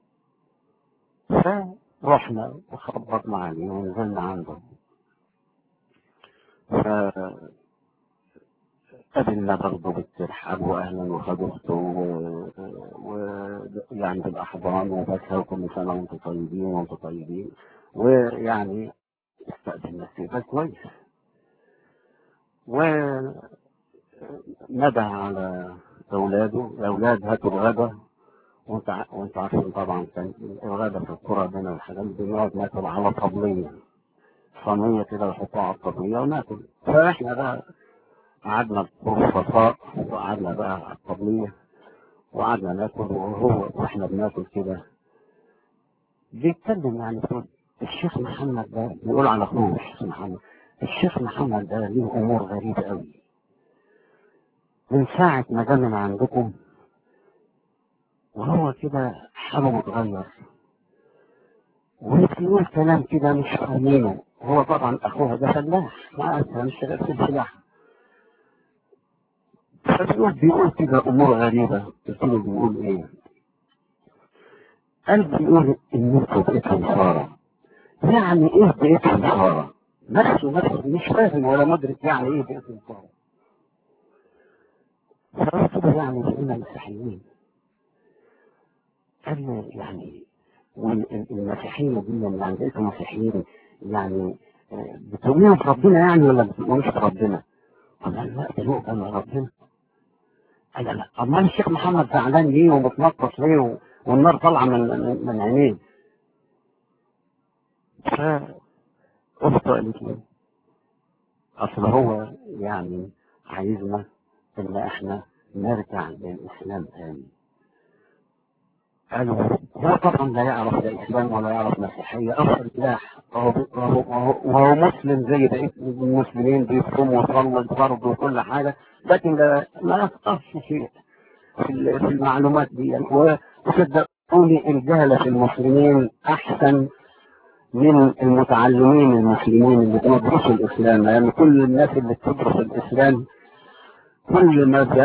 فرحنا وخبطنا عليه ونزلنا عنده فقابلنا برضه بالترحاب واهلا وخدوا اخته ويعني بالاحضان وبكى وكل سنه وانتم طيبين وانتم طيبين ويعني استقبلنا استقبال كويس ونده على اولاده يا اولاد هاتوا الغدا وانت ع- وانت عارفين طبعا كان الغدا في القرى بينا والحاجات دي بنقعد ناكل على طبليه صينيه كده ويحطوها على الطبليه وناكل فاحنا بقى قعدنا بصفاء وقعدنا بقى على الطبليه وقعدنا ناكل وهو واحنا بناكل كده بيتكلم يعني بيقول الشيخ محمد ده بيقول على اخوه الشيخ محمد الشيخ محمد ده ليه امور غريبه قوي من ساعه ما جه من عندكم وهو كده حاله متغير وبيقول كلام كده مش فاهمينه هو طبعا اخوها ده فلاح ما مش في الفلاح فبيقول بيقول كده امور غريبه قلت له بيقول ايه؟ قال بيقول ان انتوا بقيتوا نصارى يعني ايه بقيتوا نصارى؟ نفسه نفسه مش فاهم ولا مدرك يعني ايه بقيتوا نصارى فقلت له يعني بقينا مسيحيين قال لي يعني والمسيحيين دي لما يعني بقيتوا مسيحيين يعني بتؤمنوا في ربنا يعني ولا بتؤمنوش في ربنا؟ قال لا بنؤمن بربنا قال لا امال الشيخ محمد زعلان ليه ومتنطط ليه والنار طالعه من من, من عينيه فاخته قالت لي اصل هو يعني عايزنا ان احنا نرجع للاسلام تاني قالوا هو طبعا لا يعرف لا اسلام ولا يعرف مسيحيه اصلا فلاح وهو مسلم زي بقيه المسلمين بيصوم ويصلي الفرض وكل حاجه لكن لا لا يفقهش شيء في في المعلومات دي يعني وصدقوني الجهله في المسلمين احسن من المتعلمين المسلمين اللي بيدرسوا الاسلام لان يعني كل الناس اللي بتدرس الاسلام كل ما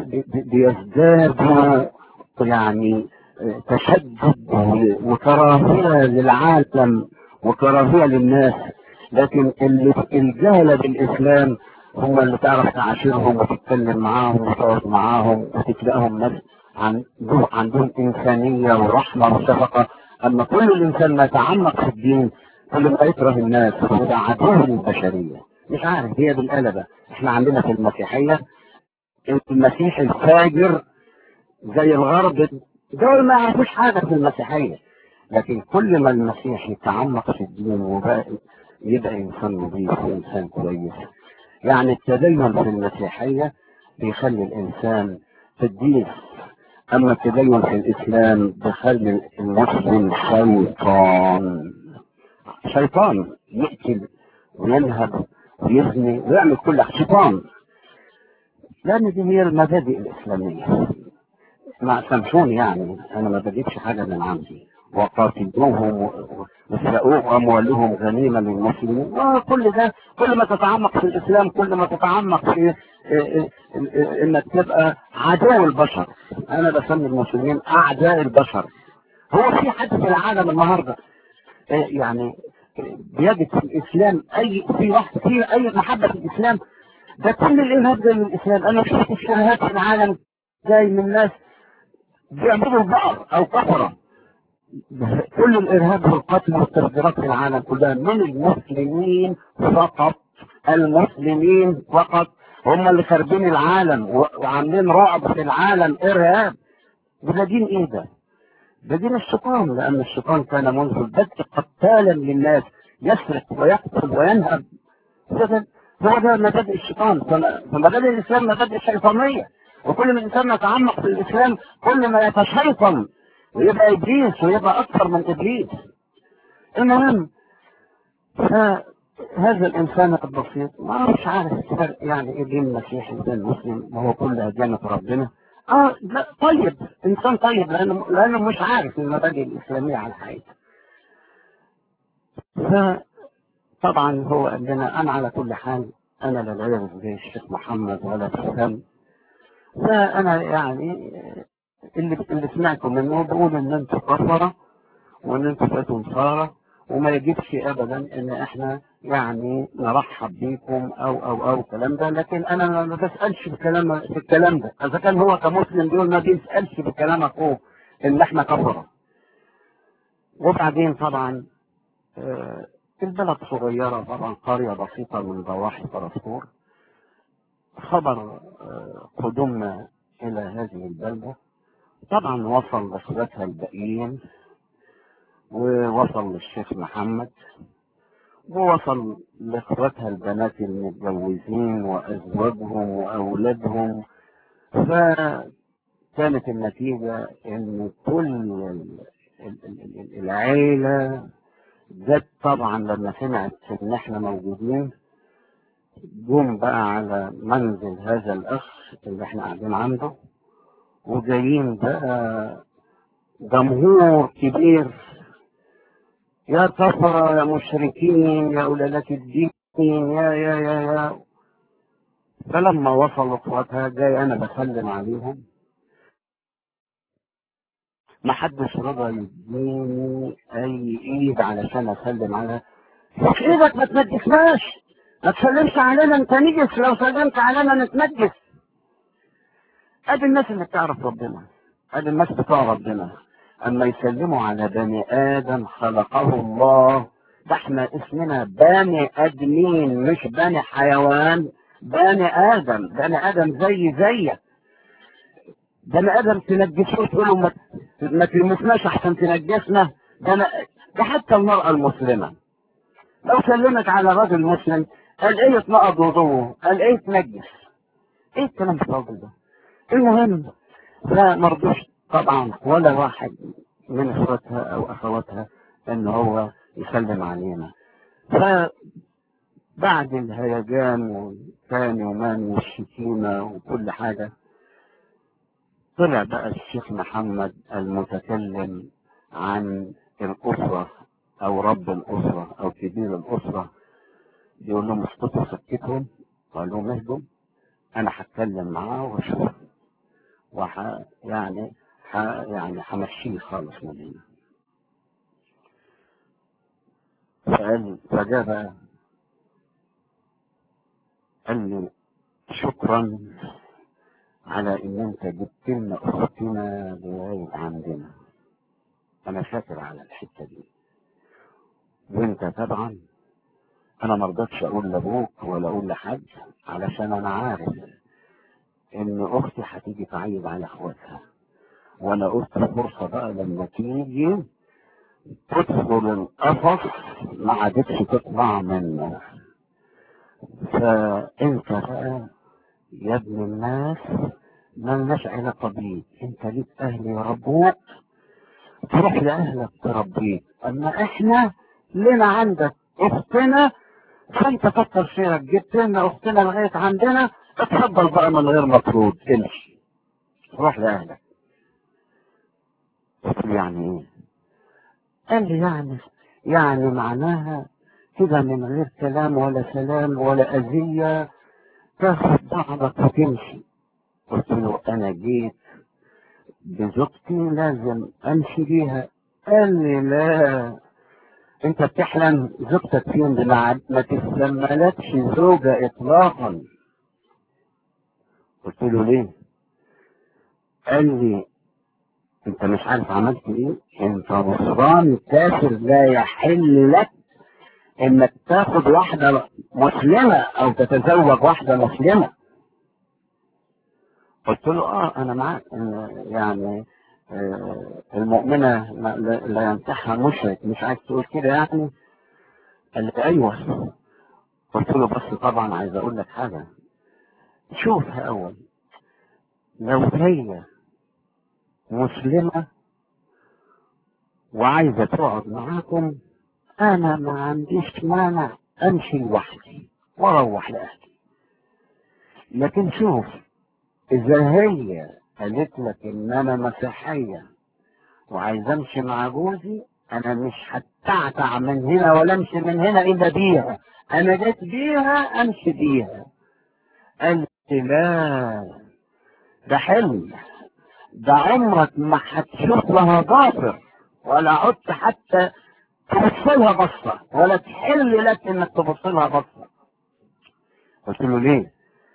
بيزدادوا يعني تشدد وكراهيه للعالم وكراهيه للناس لكن اللي الجهله بالاسلام هم اللي تعرف تعاشرهم وتتكلم معاهم وتقعد معاهم وتتلاقيهم ناس عندهم عندهم انسانيه ورحمه وشفقه اما كل الانسان ما يتعمق في الدين كل ما يكره الناس وده عدو للبشريه مش عارف هي بالقلبه احنا عندنا في المسيحيه المسيح الفاجر زي الغرب دول ما يعرفوش حاجه في المسيحيه لكن كل ما المسيح يتعمق في الدين وبقى يبقى انسان نظيف وانسان كويس يعني التدين في المسيحيه بيخلي الانسان قديس اما التدين في الاسلام بيخلي المسلم شيطان شيطان يقتل وينهب ويزني ويعمل كل شيطان لان دي هي المبادئ الاسلاميه ما سامحوني يعني انا ما بجيبش حاجه من عندي وقاتلوهم وسرقوا اموالهم غنيمه للمسلمين وكل ده كل ما تتعمق في الاسلام كل ما تتعمق في انك تبقى عدو البشر انا بسمي المسلمين اعداء البشر هو في حد في العالم النهارده يعني بيجد في الاسلام اي في واحد في اي محبه في الاسلام ده كل الارهاب جاي من الاسلام انا شفت الشبهات في العالم جاي من ناس بيعبدوا بعض او كفره كل الارهاب والقتل والتفجيرات في العالم كلها من المسلمين فقط المسلمين فقط هم اللي خاربين العالم وعاملين رعب في العالم ارهاب وده دين ايه ده؟ ده دين الشيطان لان الشيطان كان منذ البدء قتالا للناس يسرق ويقتل وينهب ده هو ده مبادئ الشيطان فمبادئ الاسلام مبادئ شيطانيه وكل ما الانسان يتعمق في الاسلام كل ما يتشيطن ويبقى ابليس ويبقى اكثر من ابليس المهم هذا الانسان البسيط ما مش عارف الفرق يعني ايه بين المسيحي وبين المسلم وهو كلها جنة ربنا اه لا طيب انسان طيب لانه لانه مش عارف المبادئ الاسلاميه على الحقيقه فطبعا هو قال لنا انا على كل حال انا لا غير زي الشيخ محمد ولا فهم فانا يعني اللي اللي سمعته منه بقول ان انتوا كفره وان انتوا بقيتوا نصارى وما يجبش ابدا ان احنا يعني نرحب بيكم او او او الكلام ده لكن انا ما بسالش في الكلام في الكلام ده اذا كان هو كمسلم بيقول ما بيسالش بكلام اخوه ان احنا كفره وبعدين طبعا آه البلد صغيرة طبعا قرية بسيطة من ضواحي فرسطور خبر آه قدومنا إلى هذه البلدة طبعا وصل لأخواتها الباقيين ووصل للشيخ محمد ووصل لاخواتها البنات المتجوزين وازواجهم واولادهم كانت النتيجة ان كل ال- ال- ال- ال- العيلة جت طبعا لما سمعت ان احنا موجودين جم بقى على منزل هذا الاخ اللي احنا قاعدين عنده وجايين بقى جمهور كبير يا كفرة يا مشركين يا أولادات الدين يا يا يا يا فلما وصلوا اخواتها جاي انا بسلم عليهم ما حدش رضى يديني اي ايد علشان اسلم عليها مش ايدك ما تنجسناش ما تسلمش علينا انت نجس لو سلمت علينا نتنجس ادي الناس اللي بتعرف ربنا ادي الناس بتوع ربنا اما يسلموا على بني ادم خلقه الله ده احنا اسمنا بني ادمين مش بني حيوان بني ادم بني ادم زي زيك بني ادم تنجسوه تقولوا ما ما تلمسناش احسن تنجسنا ده أنا ده حتى المرأة المسلمة لو سلمت على راجل مسلم قال ايه يتنقض وضوءه قال ايه يتنجس ايه الكلام الفاضي ده المهم لا مرضوش طبعا ولا واحد من اخواتها او اخواتها ان هو يسلم علينا فبعد الهيجان والثاني ومان والشتيمة وكل حاجة طلع بقى الشيخ محمد المتكلم عن الأسرة أو رب الأسرة أو كبير الأسرة يقول لهم اسكتوا سكتهم وقال لهم اهدوا أنا هتكلم معاه وأشوف وح يعني ح يعني همشيه خالص من هنا فقال فجاء بقى قال لي شكرا على ان انت جبت لنا اختنا لغايه عندنا انا شاكر على الحته دي وانت طبعا انا ما رضيتش اقول لابوك ولا اقول لحد علشان انا عارف ان اختي هتيجي تعيد على اخواتها وانا قلت فرصه بقى لما تيجي تدخل القفص ما عادتش تطلع منه فانت بقى يا ابن الناس ملناش علاقة بيك انت ليك اهل يربوك تروح لاهلك تربيك اما احنا لنا عندك اختنا فانت كتر خيرك جبت لنا اختنا لغاية عندنا اتفضل بقى من غير مطرود امشي روح لاهلك قلت له يعني ايه قال لي يعني يعني معناها كده من غير كلام ولا سلام ولا اذيه تاخد بعضك وتمشي قلت له انا جيت بزوجتي لازم امشي بيها قال لي لا انت بتحلم زوجتك فين دي ما ما تسلملكش زوجة اطلاقا قلت له ليه قال لي انت مش عارف عملت ايه انت نصراني كافر لا يحل لك انك تاخد واحدة مسلمة او تتزوج واحدة مسلمة قلت له اه انا معاك إن يعني آه المؤمنة لا, لا ينتحها مشرك مش عايز تقول كده يعني قال لي ايوه قلت له بس طبعا عايز اقول لك حاجة شوفها اول لو هي مسلمة وعايزة تقعد معاكم انا ما عنديش مانع امشي لوحدي واروح لاهلي لكن شوف اذا هي قالت لك ان انا مسيحية وعايز امشي مع جوزي انا مش هتعتع من هنا ولا امشي من هنا الا بيها انا جيت بيها امشي بيها قالت لا ده حلم ده عمرك ما هتشوف لها ضافر ولا عدت حتى تبص لها بصة ولا تحل لك انك تبص لها بصة قلت له ليه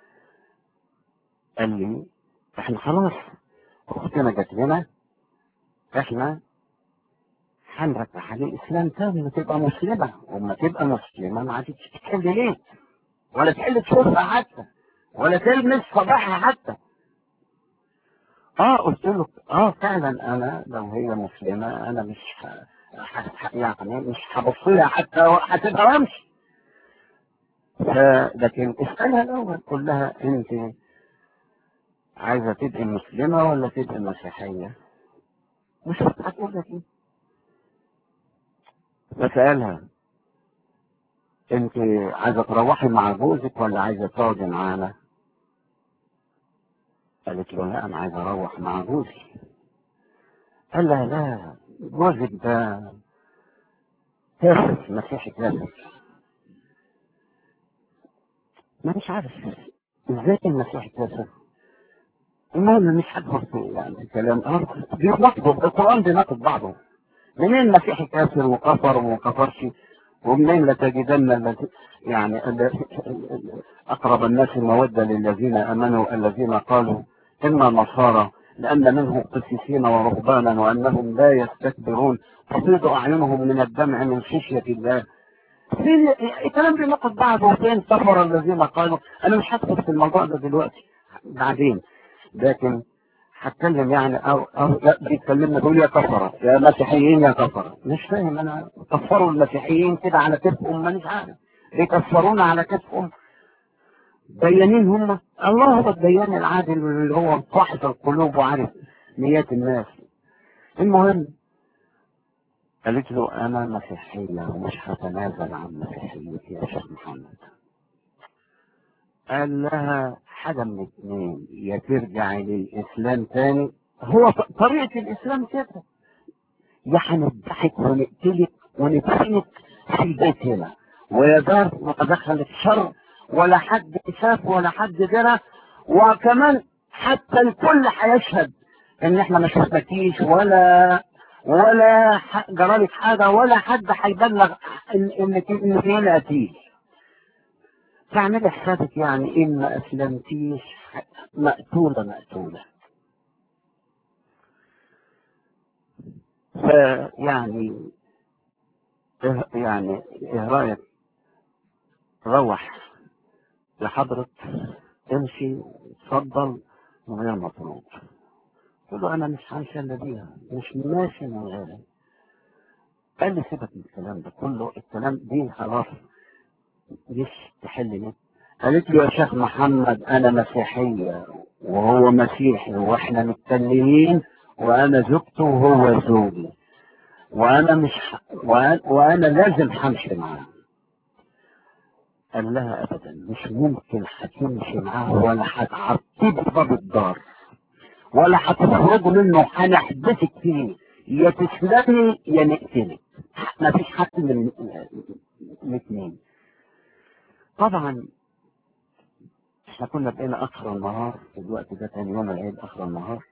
قال لي احنا خلاص اختنا جت لنا احنا هنرجع عليه الاسلام تاني وتبقى مسلمة وما تبقى مسلمة ما عادتش تحل ليه ولا تحل تشوفها حتى ولا تلمس صباحها حتى اه قلت له اه فعلا انا لو هي مسلمة انا مش ه... ح... يعني مش هبص لها حتى هتبقى وامشي ف... لكن اسألها الاول قول لها انت عايزة تبقي مسلمة ولا تبقي مسيحية مش هتقول لك ايه بسألها انت عايزة تروحي مع جوزك ولا عايزة تقعدي معانا قالت له لا انا عايزة اروح مع جوزي قال لها لا جوزك ده كافر مسيحي كافر ما مش عارف ازاي المسيحي كافر المهم مش هدخل في يعني كلام بيناقضوا القرآن بيناقض بعضه منين المسيحي كافر وكفر وما كفرش ومنين لتجدن الذي يعني ال- أقرب الناس مودة للذين آمنوا الذين قالوا إنا نصارى لأن منهم قسيسين ورهبانا وأنهم لا يستكبرون تفيض أعينهم من الدمع من خشية الله فين الكلام بيناقض بعض وفين كفر الذين قالوا أنا مش هدخل في الموضوع ده دلوقتي بعدين لكن هتكلم يعني او او لا بيتكلمنا دول يا كفره يا مسيحيين يا كفره مش فاهم انا كفروا المسيحيين كده على كتفهم مانيش عارف بيكفرونا على كتفهم ديانين هم الله هو الديان العادل اللي هو فاحص القلوب وعارف نيات الناس المهم قالت له انا مسيحيه ومش هتنازل عن مسيحيتي يا شيخ محمد قال لها حاجة من اتنين يا ترجعي للإسلام تاني هو ط- طريقة الإسلام كده يا هنذبحك ونقتلك وندفنك في البيت هنا ويا دار ندخلك شر ولا حد شاف ولا حد درى وكمان حتى الكل هيشهد ان احنا ما شفناكيش ولا ولا ح- جرالك حاجه ولا حد هيبلغ ان انك انك هنا قتيل تعمل حسابك يعني ان ما اسلمتيش مقتولة مقتولة فيعني إيه- يعني ايه رايك روح لحضرة امشي اتفضل من غير مطلوب قلت له انا مش همشي الا بيها مش ماشي من غيرها قال لي سيبك من الكلام ده كله الكلام دي خلاص مش تحلني قالت له يا شيخ محمد انا مسيحية وهو مسيحي واحنا متكلمين وانا زوجته وهو زوجي وانا مش ح... وأنا, وانا لازم همشي معاه قال لها ابدا مش ممكن هتمشي معاه ولا هتعطيه باب الدار ولا هتخرجوا منه هنحبسك فيه يا تسلمي يا نقتلك ما فيش حد من الاثنين طبعا احنا كنا بقينا اخر النهار في الوقت ده تاني يوم العيد اخر النهار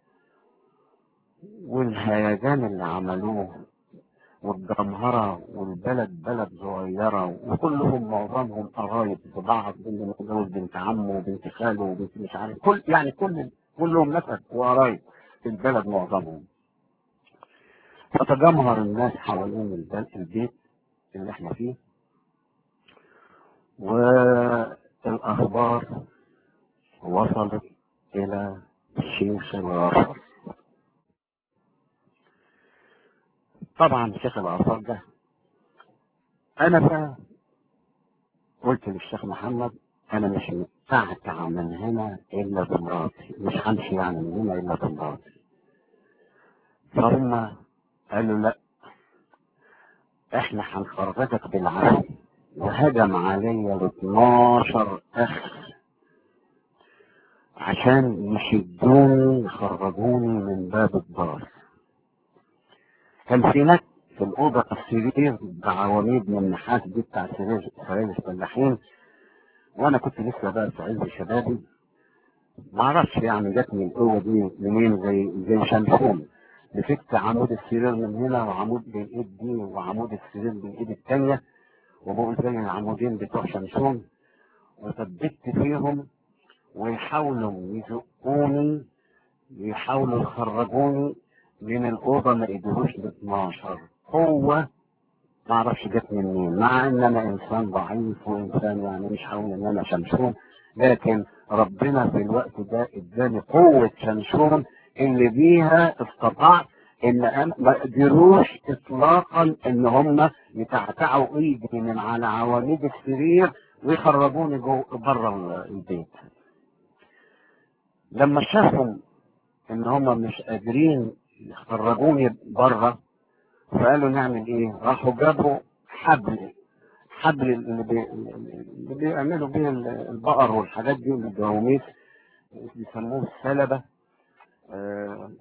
والهيجان اللي عملوه والجمهرة والبلد بلد صغيرة وكلهم معظمهم قرايب في بعض اللي متجوز بنت عمه وبنت خاله وبنت مش عارف كل يعني كل كلهم نسب وقرايب في البلد معظمهم فتجمهر الناس حوالين البل- البيت اللي احنا فيه والأخبار وصلت إلى الشيخ الغفر طبعا الشيخ الغفر ده أنا بقى قلت للشيخ محمد أنا مش متعتع من هنا إلا بمراتي مش همشي يعني من هنا إلا بمراتي فهم قالوا لا احنا هنخرجك بالعافية وهجم عليا ب 12 اخ عشان يشدوني يخرجوني من باب الدار كان في ناس في الأوضة السرير بعواميد من النحاس دي بتاع سرير سرير الفلاحين وأنا كنت لسه بقى في عز شبابي معرفش يعني جاتني القوة دي منين زي زي شمشون مسكت عمود السرير من هنا وعمود بالايد دي وعمود السرير بالايد التانية وبقول زي العمودين بتوع شمشون وثبت فيهم ويحاولوا يزقوني يحاولوا يخرجوني من الأوضة ما قدروش ب 12 هو ما اعرفش جت منين مع ان انا انسان ضعيف وانسان يعني مش هقول ان انا شمشون لكن ربنا في الوقت ده اداني قوة شمشون اللي بيها استطعت ان انا ما قدروش اطلاقا ان هم يتعتعوا ايدي من على عواميد السرير ويخرجوني جو بره البيت لما شافوا ان هم مش قادرين يخرجوني بره فقالوا نعمل ايه راحوا جابوا حبل حبل اللي, بي... اللي بيعملوا بيه البقر والحاجات دي الجواميس بيسموه السلبة آه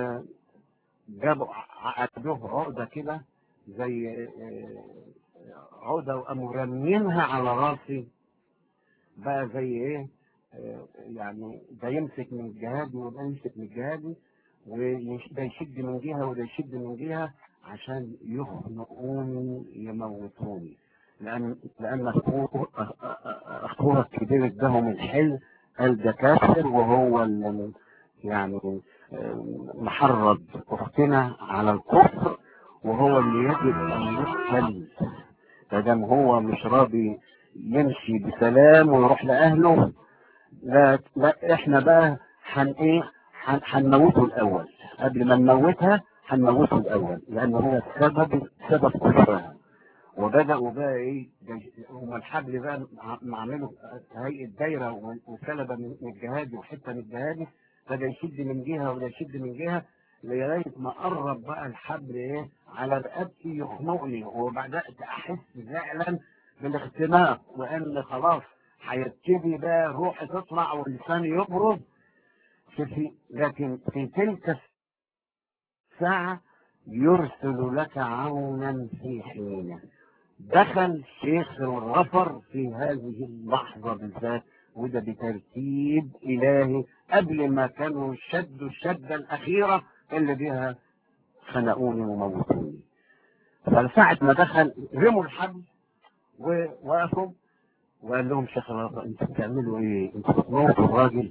وجابوا عقدوه عقدة كده زي آه عقدة وقاموا رامينها على راسي بقى زي ايه آه يعني ده يمسك من الجهادي وده يمسك من الجهادي وده يشد من جهة وده يشد من جهة عشان يخنقوني يموتوني لأن لأن أخوه أخوه الكبير اداهم الحل قال ده كافر وهو اللي يعني محرض أختنا على الكفر وهو اللي يجب أن يقتل فدام هو مش راضي يمشي بسلام ويروح لأهله لا, لا احنا بقى هن ايه هنموته الأول قبل ما نموتها هنموته الأول لأن هو سبب سبب كفرها وبدأوا بقى ايه هم الحبل بقى معملوا هيئة دايرة وسلبة من الجهادي وحتة من الجهادي بدا يشد من جهة وده يشد من جهة لغاية ما قرب بقى الحبل ايه على رقبتي يخنقني وبدأت أحس فعلا بالاختناق وإن خلاص هيبتدي بقى روحي تطلع ولساني يبرد في لكن في تلك الساعة يرسل لك عونا في حينه دخل شيخ الغفر في هذه اللحظة بالذات وده بترتيب إلهي قبل ما كانوا شدوا الشدة الأخيرة اللي بها خنقوني وموتوني فساعة ما دخل رموا الحبل ووقفوا وقال لهم شيخ الغفر انتوا بتعملوا ايه؟ انتوا بتموتوا الراجل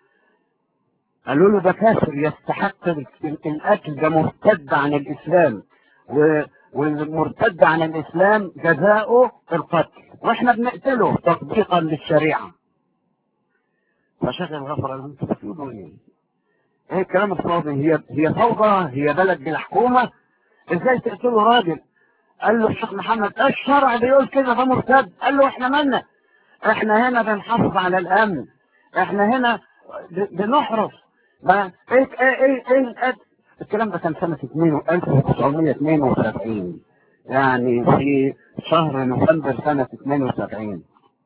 قالوا له ده كافر يستحق القتل ده مرتد عن الإسلام و والمرتد عن الإسلام جزاؤه القتل وإحنا بنقتله تطبيقا للشريعة فشيخ الغفر قال انتوا بتقولوا ايه؟ ايه الكلام الفاضي هي هي فوضى هي بلد بلا حكومة ازاي تقتلوا راجل؟ قال له الشيخ محمد الشرع بيقول كده ده مرتد قال له احنا مالنا احنا هنا بنحافظ على الامن احنا هنا بنحرس ما ايه ايه ايه, إيه الكلام ده كان سنة 1972 يعني في شهر نوفمبر سنة 72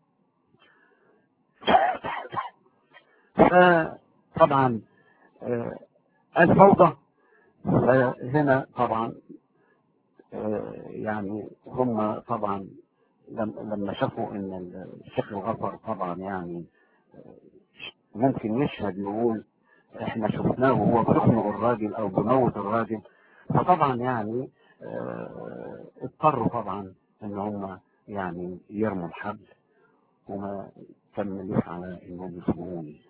طبعا الفوضى هنا طبعا يعني هم طبعا لما شافوا ان الشيخ الغفر طبعا يعني ممكن يشهد يقول احنا شفناه وهو بيخنق الراجل او بيموت الراجل فطبعا يعني اه اضطروا طبعا ان هم يعني يرموا الحبل وما كملوش على انهم يسمعوني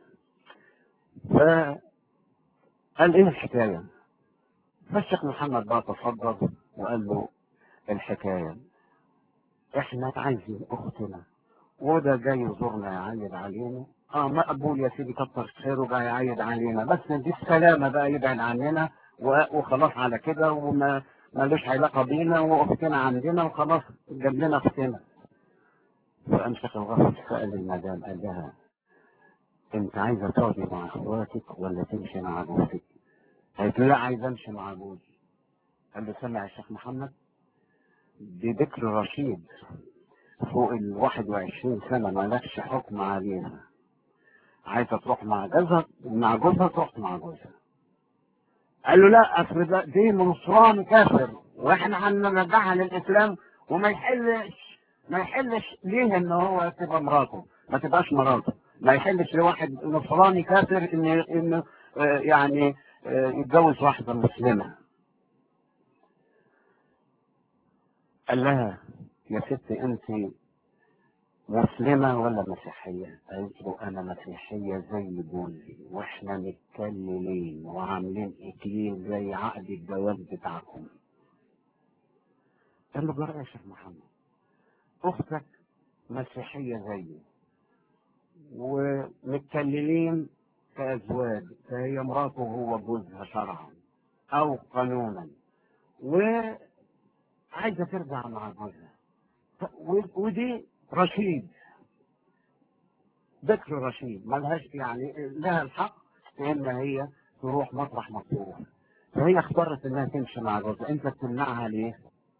فقال ايه الحكايه فالشيخ محمد بقى تصدر وقال له الحكايه احنا عايزين اختنا وده جاي يزورنا يعيد علينا اه مقبول يا سيدي كتر خيره بقى يعيد علينا بس دي السلامه بقى يبعد عننا وخلاص على كده وما ملوش علاقه بينا واختنا عندنا وخلاص جاب لنا اختنا فقام شيخ الغفر سال المدام قال لها انت عايزه تقعدي مع اخواتك ولا تمشي مع جوزك؟ قالت له لا عايزه امشي مع جوزي قال له سمع يا شيخ محمد دي بكر رشيد فوق ال 21 سنه مالكش حكم عليها عايزه تروح مع جوزها مع جوزها تروح مع جوزها قال له لا اصل ده دي نصراني كافر واحنا هنرجعها للاسلام وما يحلش ما يحلش ليه ان هو تبقى مراته ما تبقاش مراته ما يحلش لواحد نصراني كافر ان ان آه يعني آه يتجوز واحده مسلمه قال لها يا ستي انت مسلمة ولا مسيحية؟ قالت له أنا مسيحية زي جوزي وإحنا متكلمين وعاملين إكليل زي عقد الجواز بتاعكم. قال له جرى يا شيخ محمد أختك مسيحية زيي ومتكلمين كأزواج فهي مراته وهو جوزها شرعا أو قانونا وعايزة ترجع مع جوزها ودي رشيد بكر رشيد ملهاش يعني لها الحق ان هي تروح مطرح ما تروح فهي اختارت انها تمشي مع جوزها انت بتمنعها ليه؟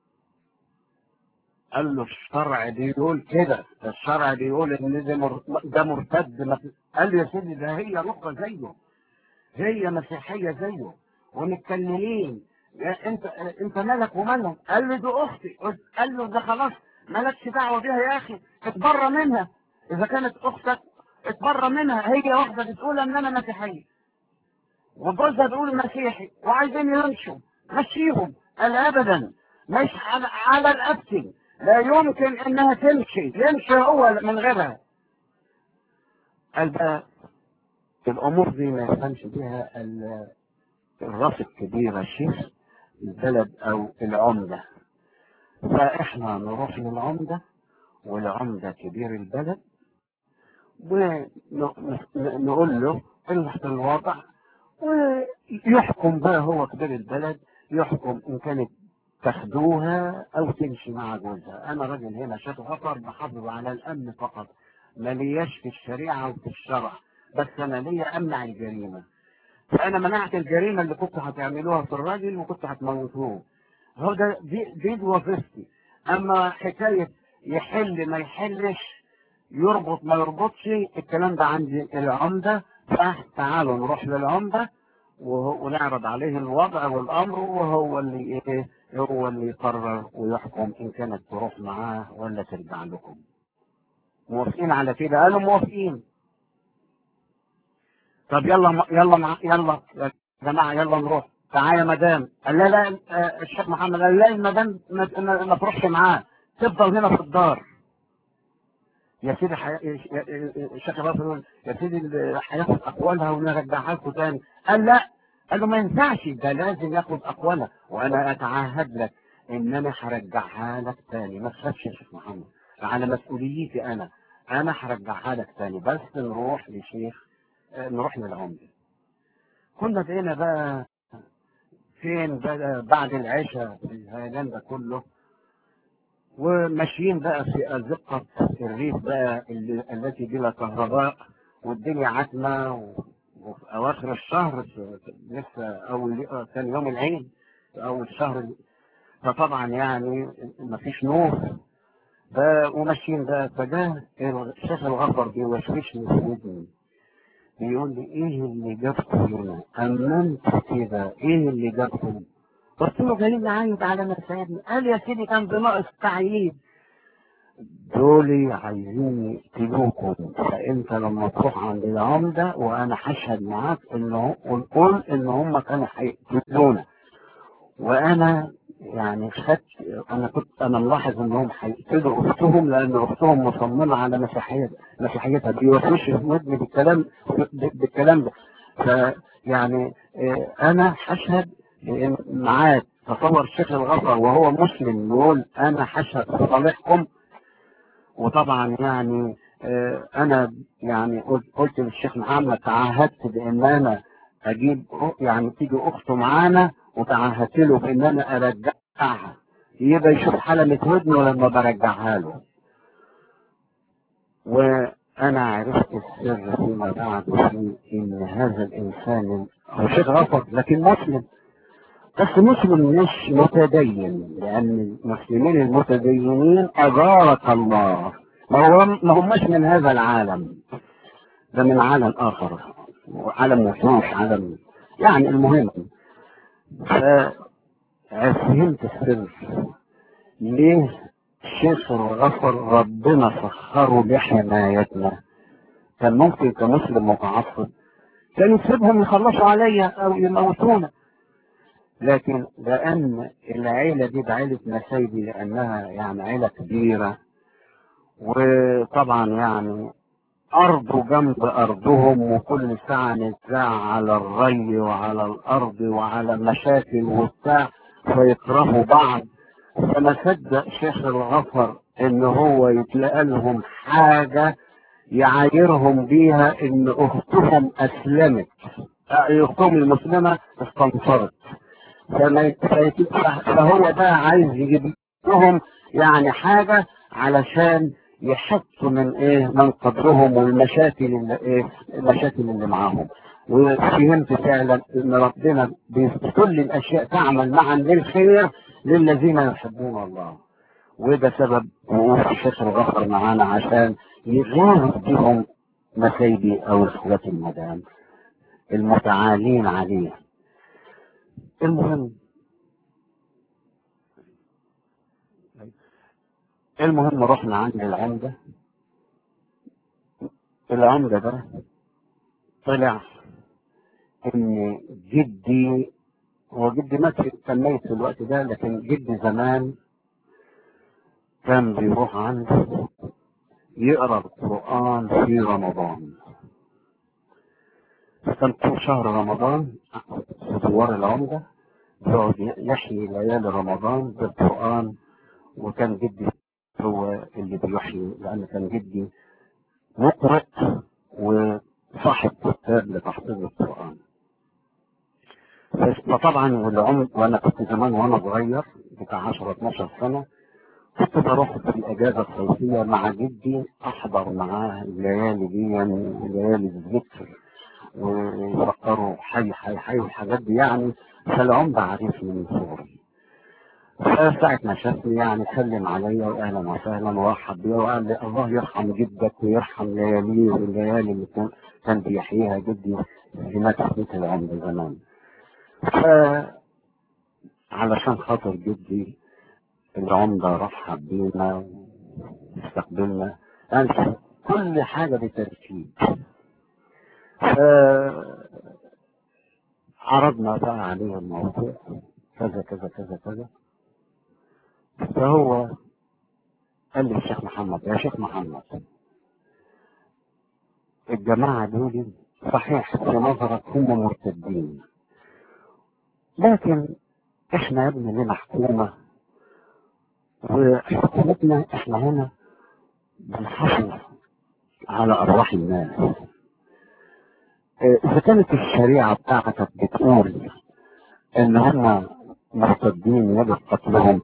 قال له الشرع بيقول كده الشرع بيقول ان ده مر- ده مرتد ما في- قال له يا سيدي ده هي رقة زيه هي مسيحية زيه ومتكلمين يا انت انت مالك ومالهم قال له دي اختي قال له ده خلاص مالكش دعوه بيها يا اخي اتبرى منها اذا كانت اختك اتبرى منها هي واحده بتقول ان انا مسيحيه وجوزها بيقول مسيحي وعايزين يمشوا مشيهم قال ابدا مش على على الابتن لا يمكن انها تمشي يمشي هو من غيرها قال بقى الامور دي ما يفهمش بيها ال- الراس الكبير الشيخ البلد او العمده فاحنا نروح للعمده والعمده كبير البلد ونقول له ايه الوضع ويحكم بقى هو كبير البلد يحكم ان كانت تاخدوها او تمشي مع جوزها انا راجل هنا شيخ غفر بحافظ على الامن فقط ملياش في الشريعه وفي الشرع بس انا ليا امنع الجريمه فانا منعت الجريمه اللي كنتوا هتعملوها في الراجل وكنتوا هتموتوه هو ده دي دي وظيفتي اما حكايه يحل ما يحلش يربط ما يربطش الكلام ده عندي العمده فتعالوا نروح للعمده وهو- ونعرض عليه الوضع والامر وهو اللي ايه هو اللي يقرر ويحكم ان كانت تروح معاه ولا ترجع لكم موافقين على كده قالوا موافقين طب يلا يلا مع يلا يا جماعه يلا نروح تعالى يا مدام قال لا لا آه، الشيخ محمد قال لا المدام ما, ما, ما تروحش معاه تفضل هنا في الدار يا سيدي حي... يا- يا- الشيخ ابراهيم يقول يا سيدي ال- هياخد اقوالها ونرجعها لكم تاني قال لا قال له ما ينفعش ده لازم ياخد اقوالها وانا اتعهد لك ان انا هرجعها لك تاني ما تخافش يا شيخ محمد على مسؤوليتي انا انا هرجعها لك تاني بس نروح لشيخ آه، نروح للعمده كنا بقينا بقى فين بقى بعد العشاء في الهيلان ده كله وماشيين بقى في أزقة الريف بقى اللي التي بلا كهرباء والدنيا عتمة و- وفي أواخر الشهر في- لسه أول كان يوم العيد في أول شهر فطبعا يعني مفيش نور ف- وماشيين بقى فجاء الشيخ الغفر بيوشوشني في ودني بيقول لي ايه اللي جابكم هنا؟ امنت كده ايه اللي جابكم؟ قلت له جايين نعيد على مساعدنا قال يا سيدي كان بناقص تعييد دول عايزين يقتلوكم فانت لما تروح عند العمده وانا هشهد معاك انه ونقول ان هم كانوا هيقتلونا وانا يعني خدت انا كنت انا ملاحظ انهم هيقتلوا اختهم لان اختهم مصممه على مسيحيه مسيحيتها بيوحوش في ودني بالكلام بالكلام ده فيعني آه، انا هشهد بإن معاك تصور الشيخ الغفر وهو مسلم يقول انا هشهد في صالحكم وطبعا يعني آه، انا يعني قلت قلت للشيخ محمد تعهدت بان انا اجيب أ- يعني تيجي اخته معانا وتعهدت له بان انا ارجعها يبقى يشوف حلمة ودنه لما برجعها له وانا عرفت السر فيما بعد في ان هذا الانسان هو شيخ غفر لكن مسلم بس مسلم مش متدين لان المسلمين المتدينين اجارك الله ما هو ما هماش من هذا العالم ده من عالم اخر عالم وحوش عالم يعني المهم ففهمت السر ليه الشيخ الغفر ربنا سخره لحمايتنا كان ممكن كمسلم متعصب كان يسيبهم يخلصوا عليا او يموتونا لكن لان العيله دي ده عيله مسايدي لانها يعني عيله كبيره وطبعا يعني أرض جنب أرضهم وكل ساعة نزاع على الري وعلى الأرض وعلى مشاكل وبتاع فيكرهوا بعض فما صدق شيخ الغفر إن هو يتلاقى لهم حاجة يعايرهم بيها إن أختهم أسلمت آه، أختهم المسلمة استنصرت فما يت- فهو بقى عايز يجيب لهم يعني حاجة علشان يحطوا من ايه من قدرهم والمشاكل اللي ايه المشاكل اللي معاهم وفهمت فعلا ان ربنا في كل الاشياء تعمل معا للخير للذين يحبون الله وده سبب وقوف الشيخ الغفر معانا عشان يغيظ بهم مسايبي او اخواتي المدام المتعالين عليه المهم المهم رحنا عند العمدة العمدة ده طلع ان جدي هو جدي مات في- كان ميت في الوقت ده لكن جدي زمان كان بيروح عنده يقرا القرآن في رمضان كان طول شهر رمضان في دوار العمدة يقعد يحيي ليالي رمضان بالقرآن وكان جدي هو اللي بيحيي لأن كان جدي مقرئ وصاحب كتاب لتحفيظ القرآن فطبعا والعمر وانا كنت زمان وانا صغير بتاع 10 12 سنه كنت بروح في الاجازه الصيفيه مع جدي احضر معاه الليالي دي يعني ليالي الذكر ويفكروا حي حي حي والحاجات دي يعني فالعمدة عارفني من صغري فساعة ما شافني يعني سلم عليا واهلا وسهلا ورحب بيا وقال لي الله يرحم جدك ويرحم لياليه والليالي اللي كان كان بيحييها جدي في مدرسة العمدة زمان. ف علشان خاطر جدي العمدة رحب بينا واستقبلنا يعني كل حاجة بترتيب ف عرضنا بقى عليه الموضوع كذا كذا كذا كذا فهو قال لي الشيخ محمد يا شيخ محمد الجماعة دول صحيح في نظرك هم مرتدين لكن احنا يا ابني لنا حكومة وحكومتنا احنا هنا بنحافظ على ارواح الناس إذا كانت الشريعة بتاعتك بتقول إن هم مرتدين يجب قتلهم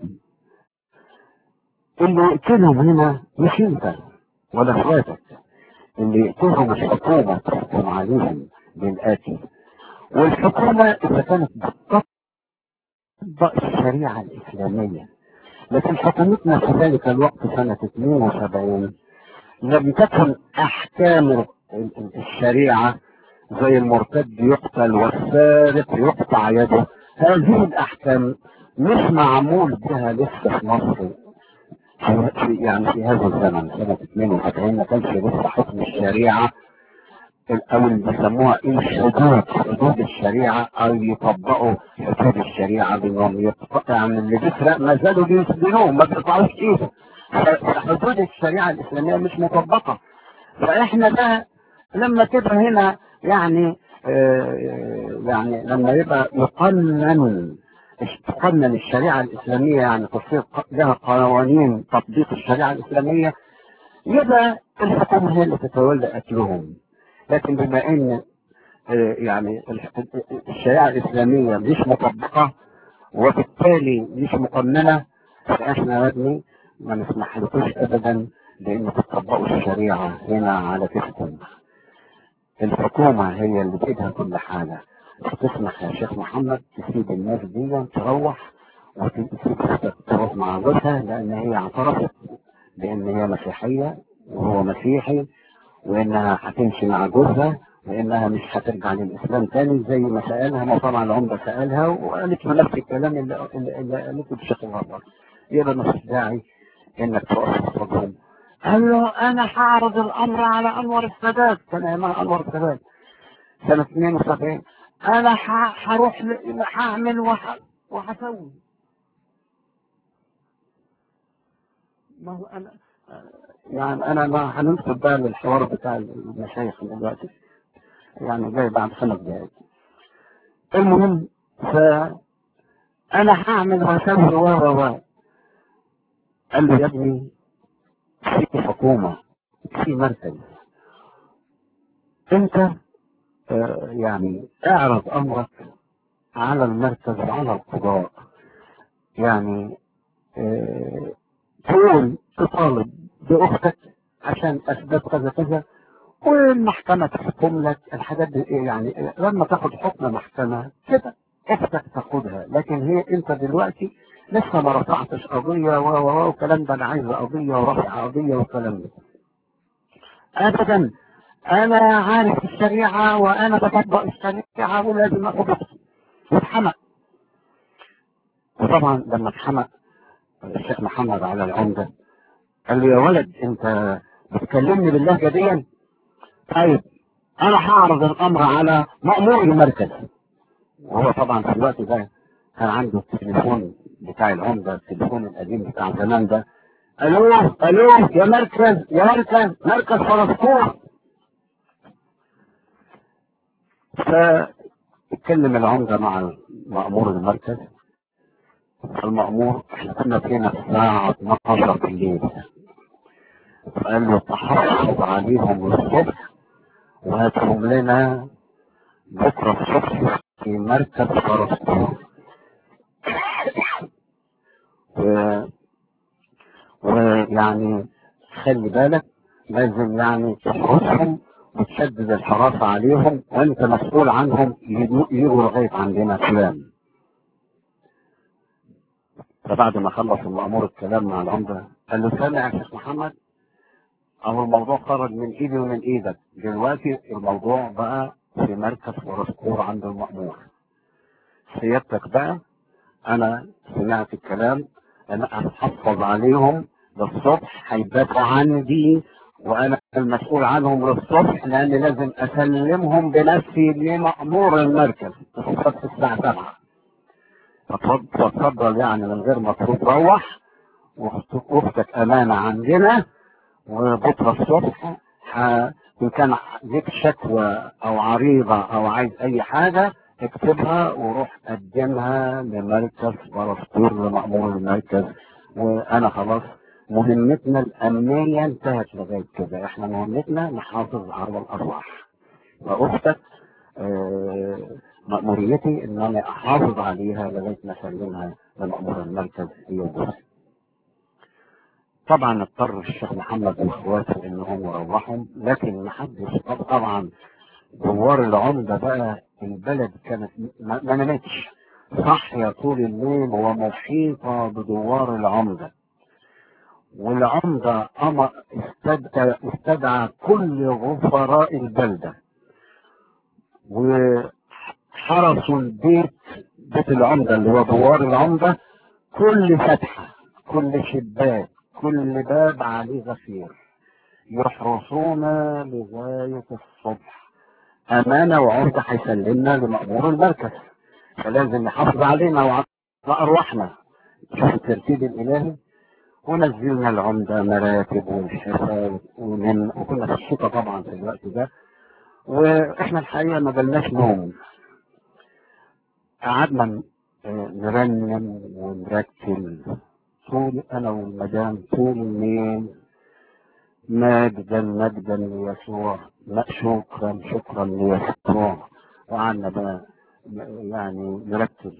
اللي يقتلهم هنا مش أنت ولا إخواتك اللي يقتلهم الحكومة تحكم عليهم بالآتي والحكومة إذا كانت بتطبق الشريعة الإسلامية لكن حكومتنا في ذلك الوقت سنة 72 لم تكن أحكام الشريعة زي المرتد يقتل والسارق يقطع يده هذه الاحكام مش معمول بها لسه في مصر في يعني في هذا الزمن سنة 72 ما كانش لسه حكم الشريعة او اللي بيسموها ايه الحدود حدود الشريعة او يطبقوا حدود الشريعة بانهم يطبقوا يعني اللي بيسرق ما زالوا بيسجنوه ما بيقطعوش ايده حدود الشريعة الاسلامية مش مطبقة فاحنا ده لما تبقى هنا يعني آه يعني لما يبقى يقنن تقنن الشريعة الإسلامية يعني تصير لها قوانين تطبيق الشريعة الإسلامية يبقى الحكومة هي اللي تتولى قتلهم لكن بما إن آه يعني الشريعة الإسلامية مش مطبقة وبالتالي مش مقننة فإحنا يا ابني ما نسمح لكوش أبدا بأنكم تطبقوا الشريعة هنا على كيفكم الحكومة هي اللي بإيدها كل حاجة تسمح يا شيخ محمد تسيب الناس دي تروح وتسيب تروح مع جوزها لأن هي اعترفت بأن هي مسيحية وهو مسيحي وإنها هتمشي مع جوزها وإنها مش هترجع للإسلام تاني زي ما سألها ما طبعا العمدة سألها وقالت له نفس الكلام اللي, اللي قالته الشيخ الغفار يبقى ما فيش داعي إنك تقف قصادهم قال له انا هعرض الامر على انور السادات كان ايامها انور السادات سنة 72 انا هروح هعمل وهسوي ما هو انا يعني انا ما هننسب بقى للحوار بتاع المشايخ دلوقتي يعني جاي بعد خمس دقايق المهم ف انا هعمل واسوي و و قال له يا ابني في حكومة في مركز انت اه يعني اعرض امرك على المركز وعلى القضاء يعني اه تقول تطالب باختك عشان اسباب كذا كذا والمحكمة تحكم لك الحاجات دي إيه يعني لما تاخد حكم محكمة كده اختك تاخدها لكن هي انت دلوقتي لسه ما رفعتش قضية و و و والكلام ده انا عايز قضية ورفع قضية والكلام ده ابدا انا عارف الشريعة وانا بطبق الشريعة ولازم اخد اختي واتحمق وطبعا لما اتحمق الشيخ محمد على العمدة قال له يا ولد انت بتكلمني باللهجة دي طيب انا هعرض الامر على مأمور المركز وهو طبعا في الوقت ده كان عنده التليفون بتاع العمدة التليفون القديم بتاع زمان ده الو الو يا مركز يا مركز مركز فلسطين فاتكلم العمدة مع مأمور المركز المأمور احنا كنا فينا الساعة 12 بالليل فقال له تحفظ عليهم الصبح وهاتهم لنا بكرة الصبح في مركز فلسطين و... ويعني خلي بالك لازم يعني تحرسهم وتشدد الحراسة عليهم وانت مسؤول عنهم يجوا يجوا لغاية عندنا فلان فبعد ما خلص المأمور الكلام مع العمدة قال له سامع يا شيخ محمد أو الموضوع خرج من إيدي ومن إيدك دلوقتي الموضوع بقى في مركز ورسكور عند المأمور سيادتك بقى أنا سمعت الكلام أنا هحفظ عليهم للصبح هيباتوا عندي وأنا المسؤول عنهم للصبح لأن لازم أسلمهم بنفسي لمأمور المركز في الساعة 7 فتفضل يعني من غير ما تروح واختك أمانة عندنا وبكرة الصبح إن كان ليك شكوى أو عريضة أو عايز أي حاجة اكتبها وروح قدمها لمركز فلسطين لمأمور المركز وأنا خلاص مهمتنا الأمنية انتهت لغاية كده احنا مهمتنا نحافظ على الأرواح وأختك اه مأموريتي إن أنا أحافظ عليها لغاية ما أسلمها لمأمور المركز هي وجوزها طبعا اضطر الشيخ محمد واخواته انهم يروحوا لكن محدش طبعا دوار العمدة بقى البلد كانت ما ما نامتش صاحية طول الليل ومحيطة بدوار العمدة والعمدة أمر استدعى, استدعى كل غفراء البلدة وحرسوا البيت بيت العمدة اللي هو دوار العمدة كل فتحة كل شباك كل باب عليه غفير يحرسونا لغاية الصبح أمانة وعرض هيسلمنا لمأمور المركز فلازم نحافظ علينا وعلى أرواحنا شوف الترتيب الإلهي ونزلنا العمدة مراتب والحفاظ ونم وكنا في الشتاء طبعا في الوقت ده واحنا الحقيقة ما جالناش نوم قعدنا نرنم ونرتل طول انا والمدام طول الليل مجدا مجدا ليسوع لا شكرا شكرا ليسوع وقعدنا بقى يعني نركز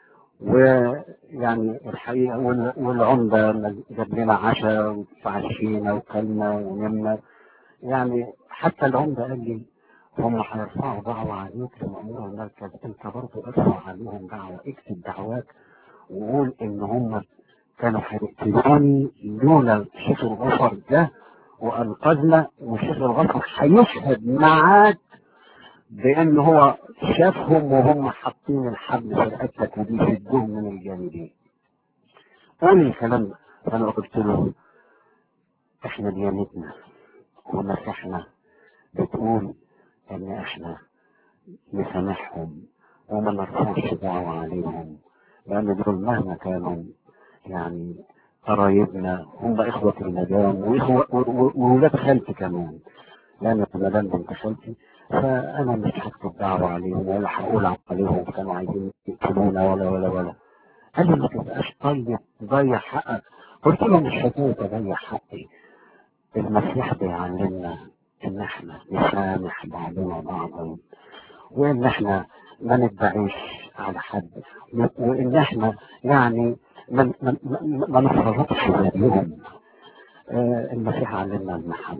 ويعني الحقيقه والعمده جاب لنا عشاء وتعشينا وكلنا ونمنا يعني حتى العمده قال لي هم هيرفعوا دعوه عليك لمأمور المركز انت برضه ارفع عليهم دعوه اكتب دعوات وقول ان هم كانوا هيقتلوني لولا شيخ الغفر ده وانقذنا وشيخ الغفر هيشهد معاك بان هو شافهم وهم حاطين الحبل في رقبتك وبيشدوهم من الجانبين. قول الكلام ده فانا قلت له احنا ديانتنا ومسيحنا بتقول ان احنا نسامحهم وما نرفعش دعوة عليهم لان دول مهما كانوا يعني قرايبنا هم إخوة المدام وولاد خالتي كمان لأن المدام بنت خالتي فأنا مش هكتب دعوة عليهم ولا هقول عليهم كانوا عايزين يقتلونا ولا ولا ولا قال لي ما تبقاش طيب ضيع حقك قلت له مش حكاية أضيع حقي المسيح بيعلمنا إن إحنا نسامح بعضنا بعضا وإن إحنا ما نتبعيش على حد وإن إحنا يعني ما ما ما نفرطش زيهم آه المسيح علمنا المحبة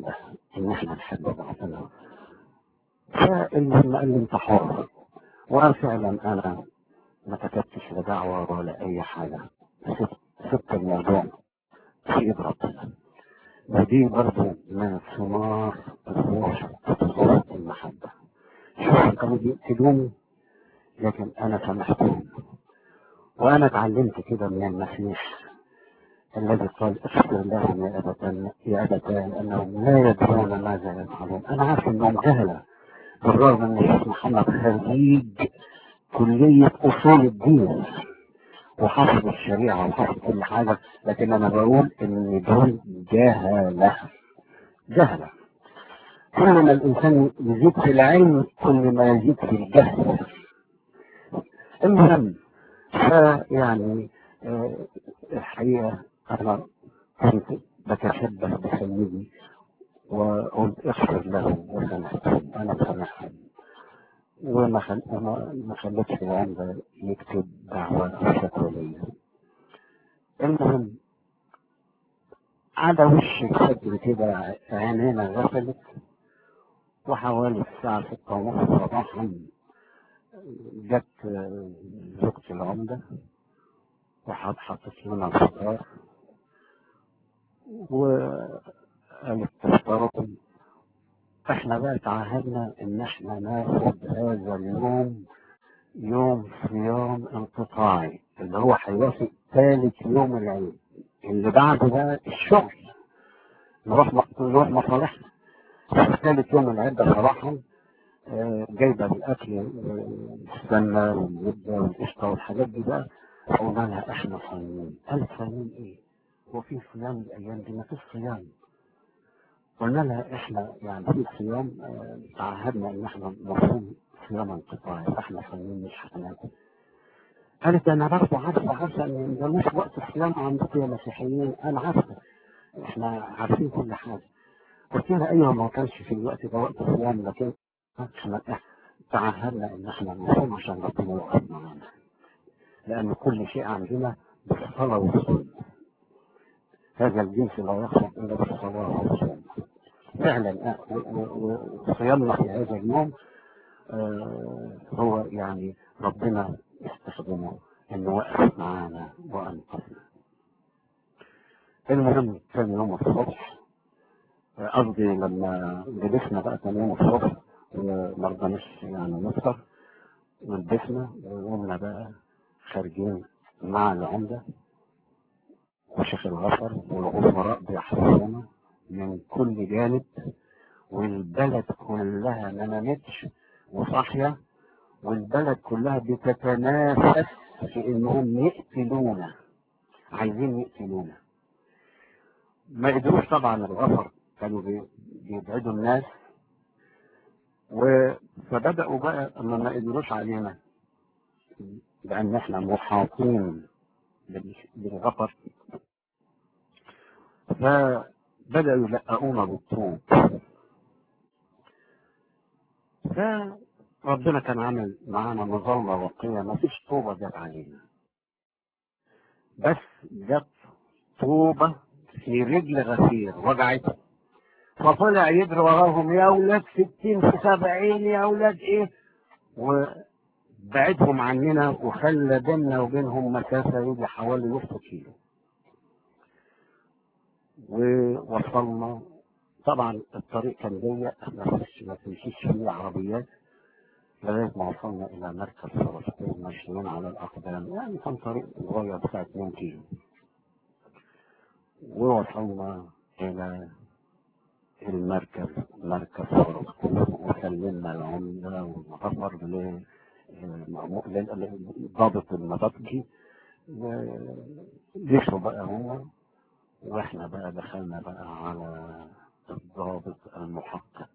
ان احنا نحب بعضنا فالمهم قال لي انت حر وانا فعلا انا ما كتبتش لا دعوه ولا اي حاجه سبت سبت الموضوع في ايد ربنا ودي برضه من ثمار الروح الروح المحبه شوف كانوا بيقتلوني لكن انا سامحتهم وانا اتعلمت كده من المسيح الذي قال اغفر لهم يا ابتان يا ابتان انهم لا يدرون ماذا يفعلون انا عارف انهم جهله بالرغم ان الشيخ محمد خريج كلية اصول الدين وحافظ الشريعة وحافظ كل حاجة لكن انا بقول ان دول جهلة جهلة كل ما الانسان يزيد في العلم كل ما يزيد في الجهل المهم فيعني آه، الحقيقة أنا كنت بتشبه بسيدي وقلت اغفر له وسامحتهم أنا بسامحهم وما خل... وما- ما خليتش العمدة يكتب دعوة أو شكوى ليا المهم على وش الفجر كده عينينا غفلت وحوالي الساعة ستة ونص صباحا جت آه، زوجة العمدة وحطت لنا الفطار وقالت تفطروا احنا بقى تعهدنا ان احنا ناخد هذا اليوم يوم صيام انقطاعي اللي هو هيوافق ثالث يوم العيد اللي بعده بقى الشغل نروح نروح مصالحنا ثالث يوم العيد ده صراحة آه، جايبه بالاكل آه، السمنه والزبده والقشطه والحاجات دي بقى قلنا لها احنا صايمين قالت صايمين ايه؟ هو في صيام الايام دي ما فيش صيام قلنا لها احنا يعني في صيام آه، تعهدنا ان احنا نصوم صيام انقطاعي فاحنا صايمين مش هناكل قالت انا برضه عارفه عارفه ان ده مش وقت الصيام عندكم يا مسيحيين انا عارفه احنا عارفين كل حاجه قلت لها ايوه ما كانش في الوقت ده وقت الصيام لكن احنا تعهدنا ان احنا نصوم عشان ربنا يوقف معانا لان كل شيء عندنا بالصلاه والصوم هذا الجنس لا يخرج الا بالصلاه والصوم فعلا آه، و- و- وصيامنا في هذا اليوم آه، هو يعني ربنا استخدمه انه وقف معانا وانقذنا المهم كان يوم الصبح آه، قصدي لما جلسنا بقى كان يوم الصبح وما رضناش يعني نفطر ولبسنا وقمنا بقى خارجين مع العمدة وشيخ الغفر والغفراء بيحرسونا من كل جانب والبلد كلها ما نامتش وصاحية والبلد كلها بتتنافس في انهم يقتلونا عايزين يقتلونا ما قدروش طبعا الغفر كانوا بي- بيبعدوا الناس و- فبدأوا بقى اما ما قدروش علينا لان احنا محاطين بال- بالغفر فبدأوا يلقؤونا بالطوب فربنا كان عامل معانا مظلة وقية ما فيش طوبة جت علينا بس جت طوبة في رجل غفير وجعته فطلع يجري وراهم يا اولاد ستين في سبعين يا اولاد ايه وبعدهم عننا وخلى بيننا وبينهم مسافة يجي حوالي نص كيلو ووصلنا طبعا الطريق كان ضيق ما فيش ما تمشيش فيه عربيات لغايه ما وصلنا الى مركز فلسطين ماشيين على الاقدام يعني كان طريق صغير بتاع 2 كيلو ووصلنا الى المركز مركز فلسطين وسلمنا العمله والغفر ل للضابط النبطجي وجيشه بقى هو واحنا بقى دخلنا بقى على الضابط المحقق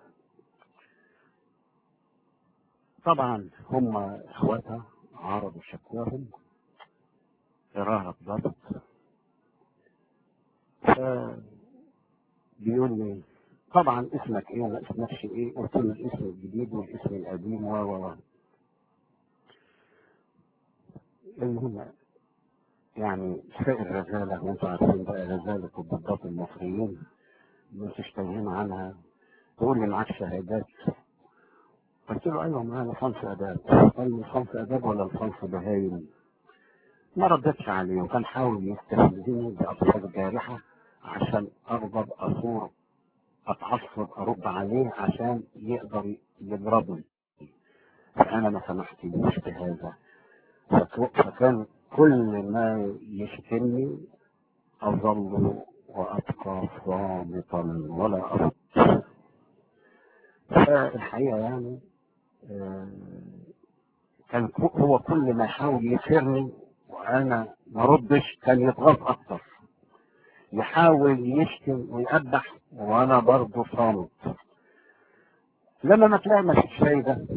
طبعا هم اخواتها عرضوا شكواهم قراها الضابط بيقول لي طبعا اسمك ايه وما اسمكش ايه قلت له الاسم الجديد والاسم القديم و و و المهم يعني شيء الرزالة وانتم عارفين بقى رزالة الضباط المصريين بتشتغلين عنها تقول لي معاك شهادات قلت له ايوه معايا لصنف اداب قال لي صنف اداب ولا صنف بهايم ما ردتش عليه وكان حاول يستفزني بألفاظ جارحة عشان أغضب أثور أتعصب أرد عليه عشان يقدر يضربني فأنا ما سمحتلوش بهذا فك- فكان كل ما يشتمني أظل وأبقى صامتا ولا أرد فالحقيقة يعني آه، كان كو- هو كل ما يحاول يثيرني وانا ما ردش كان يضغط اكتر يحاول يشتم ويقبح وانا برضه صامت لما ما تلاقي ما فيش فايده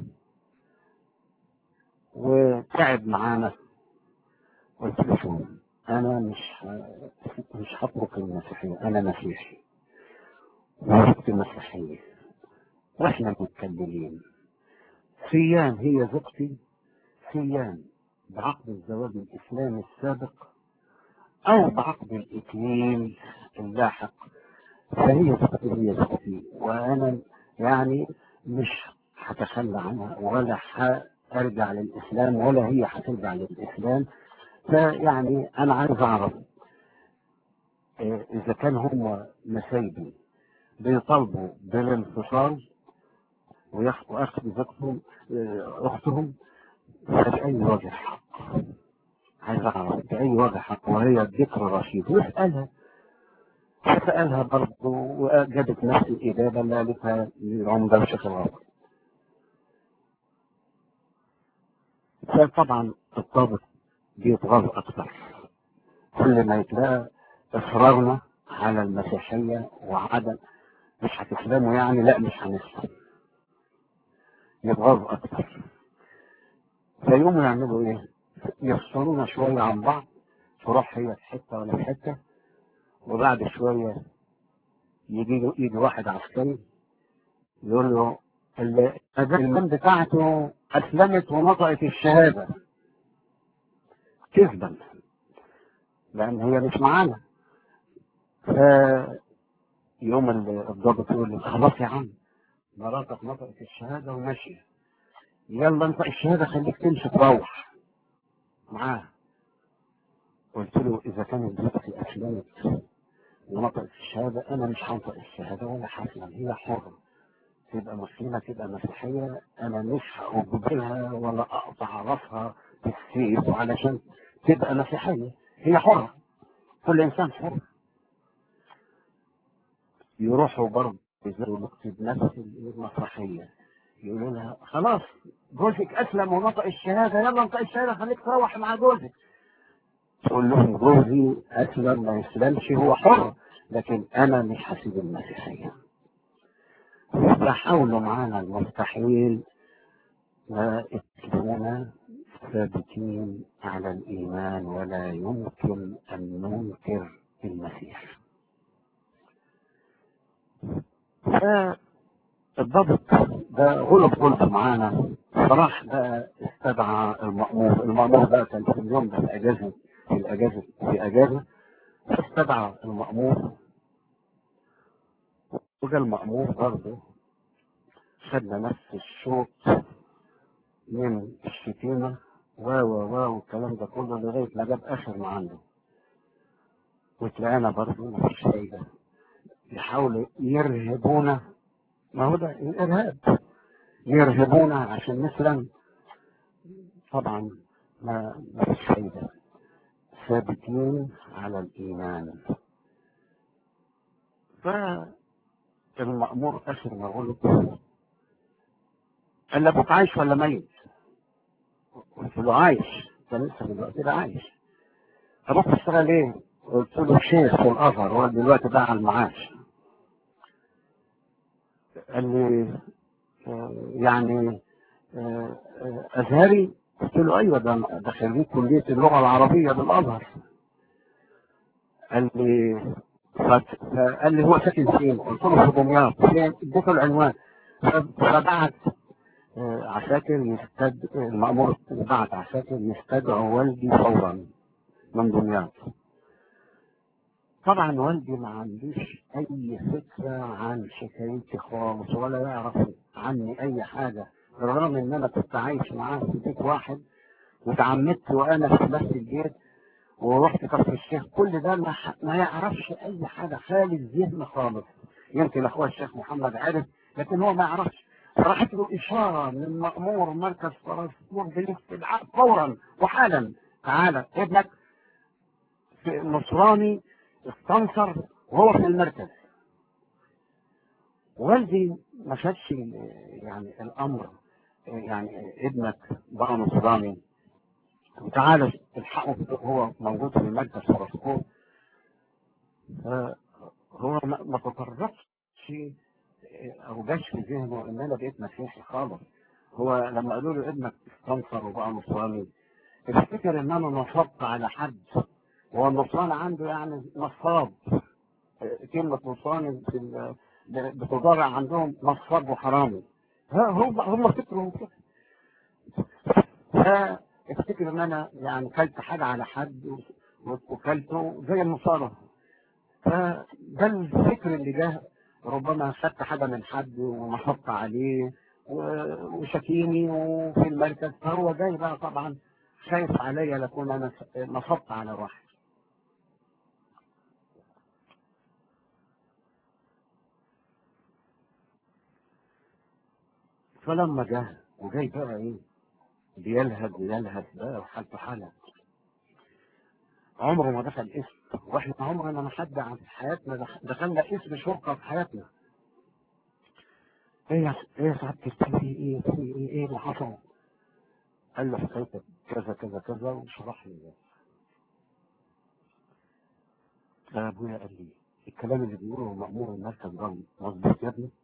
وتعب معانا قلت له شو انا مش ه- مش هترك المسيحيه انا مسيحي وزوجتي مسيحيه واحنا متكلمين سيان هي زوجتي سيان بعقد الزواج الإسلامي السابق أو بعقد الإكليل اللاحق فهي زوجتي هي زوجتي وأنا يعني مش هتخلى عنها ولا هرجع للإسلام ولا هي هترجع للإسلام فيعني أنا عايز أعرف آه، إذا كان هم مسايبي بيطالبوا بالانفصال وياخ- وأخذ زوجتهم آه، أختهم بأي وجه حق عايز أعرف بأي وجه حق وهي ذكر رشيد واسألها فسألها برضه وجابت نفس الإجابة اللي قالتها للعمدة الشيخ الغرب فطبعا الضابط بيتغاظ أكتر كل ما يتلاقى إصرارنا على المسيحية وعدم مش هتسلموا يعني لا مش هنسلم يتغاظ أكتر فيقوموا يعملوا إيه؟ يفصلونا شوية عن بعض تروح هي في حتة ولا في حتة وبعد شوية يجي له يجي واحد عسكري يقول له ال- الإمام بتاعته أسلمت ونطقت الشهادة كذبا لأن هي مش معانا فيوم ال- الضابط يقول لي خلاص يا عم مراتك نطقت الشهادة وماشية يلا انت الشهادة خليك تمشي تروح معاها قلت له إذا كانت زوجتي أسلمت ونطقت الشهادة أنا مش هنطق الشهادة ولا هسلم هي حرة تبقى مسلمة تبقى مسيحية أنا مش هقبلها ولا أقطع راسها بالسيف علشان تبقى مسيحية هي حرة كل إنسان حر يروحوا برضه يزوروا نكتب نفس المسرحية يقولوا لها خلاص جوزك أسلم ونطق الشهادة يلا انطق الشهادة خليك تروح مع جوزك تقول لهم جوزي أسلم ما يسلمش هو حر لكن أنا مش هسيب المسيحية فحاولوا معانا المستحيل واتبعونا ثابتين على الإيمان ولا يمكن أن ننكر المسيح فالضبط ده غلب غلب معانا فراح بقى استدعى المأمور المأمور بقى كان في اليوم ده في أجازة في الأجازة في أجازة فاستدعى المأمور وجا المأمور برضه خدنا نفس الشوط من الشتيمة و و و والكلام ده كله لغاية ما جاب آخر ما عنده وتلاقينا برضه مفيش فايدة يحاولوا يرهبونا ما هو ده الإرهاب يرهبونا عشان نسلم طبعا ما ما فيش فايدة ثابتين على الإيمان فالمأمور آخر ما غلط قال لي أبوك عايش ولا ميت؟ قلت له عايش كان لسه دلوقتي ده عايش أبوك بيشتغل إيه؟ قلت له شيخ في الأزهر هو دلوقتي بقى على المعاش قال لي آه، يعني آه، آه، أزهري قلت له أيوه ده ده خريج كلية اللغة العربية بالأزهر قال لي فت- فقال لي هو ساكن فين؟ قلت له في دمياط فين؟ اديته العنوان فبعت آه، عساكر يستد المأمور بعت عساكر يستدعوا والدي فورا من دمياط طبعا والدي ما عندوش اي فكره عن حكايتي خالص ولا يعرف عني اي حاجه بالرغم ان انا كنت عايش معاه في بيت واحد وتعمدت وانا في نفس البيت ورحت كفر الشيخ كل ده ما, ح- ما يعرفش اي حاجه خالي الذهن خالص يمكن اخويا الشيخ محمد عارف لكن هو ما يعرفش فراحت له اشاره من مامور مركز فرنسا بالاستدعاء فورا وحالا تعالى ابنك في نصراني استنصر وهو في المركز والدي ما شافش ال- يعني الامر يعني ابنك بقى نصراني وتعالى الحقه هو موجود في المركز فرسكور هو ما ما تطرقش او جاش في ذهنه ان انا بقيت مسيحي خالص هو لما قالوا له ابنك استنصر وبقى نصراني افتكر ان انا نصبت على حد هو النصراني عنده يعني نصاب كلمة نصراني في ال- بتضارع عندهم نصاب وحرامي ها هم هم فكرهم كده فافتكر ان انا يعني كلت حاجة على حد و- وكلته زي النصارى فده الفكر اللي جه ربما خدت حاجة من حد ونصبت عليه و- وشكيني وفي المركز فهو جاي بقى طبعا خايف عليا لكون انا نصبت على واحد فلما جه وجاي بقى ايه بيلهج ويلهج بقى وحالته حالة عمره ما دخل اسم واحنا عمرنا ما حد عن حياتنا دخ- دخلنا اسم شرطة في حياتنا ايه يا ايه يا سعادة الشيخ، في ايه في ايه ايه اللي حصل؟ قال له حكايتك كذا كذا كذا وشرح لي فابويا قال لي الكلام اللي بيقوله مأمور المركز ده مظبوط يا ابني؟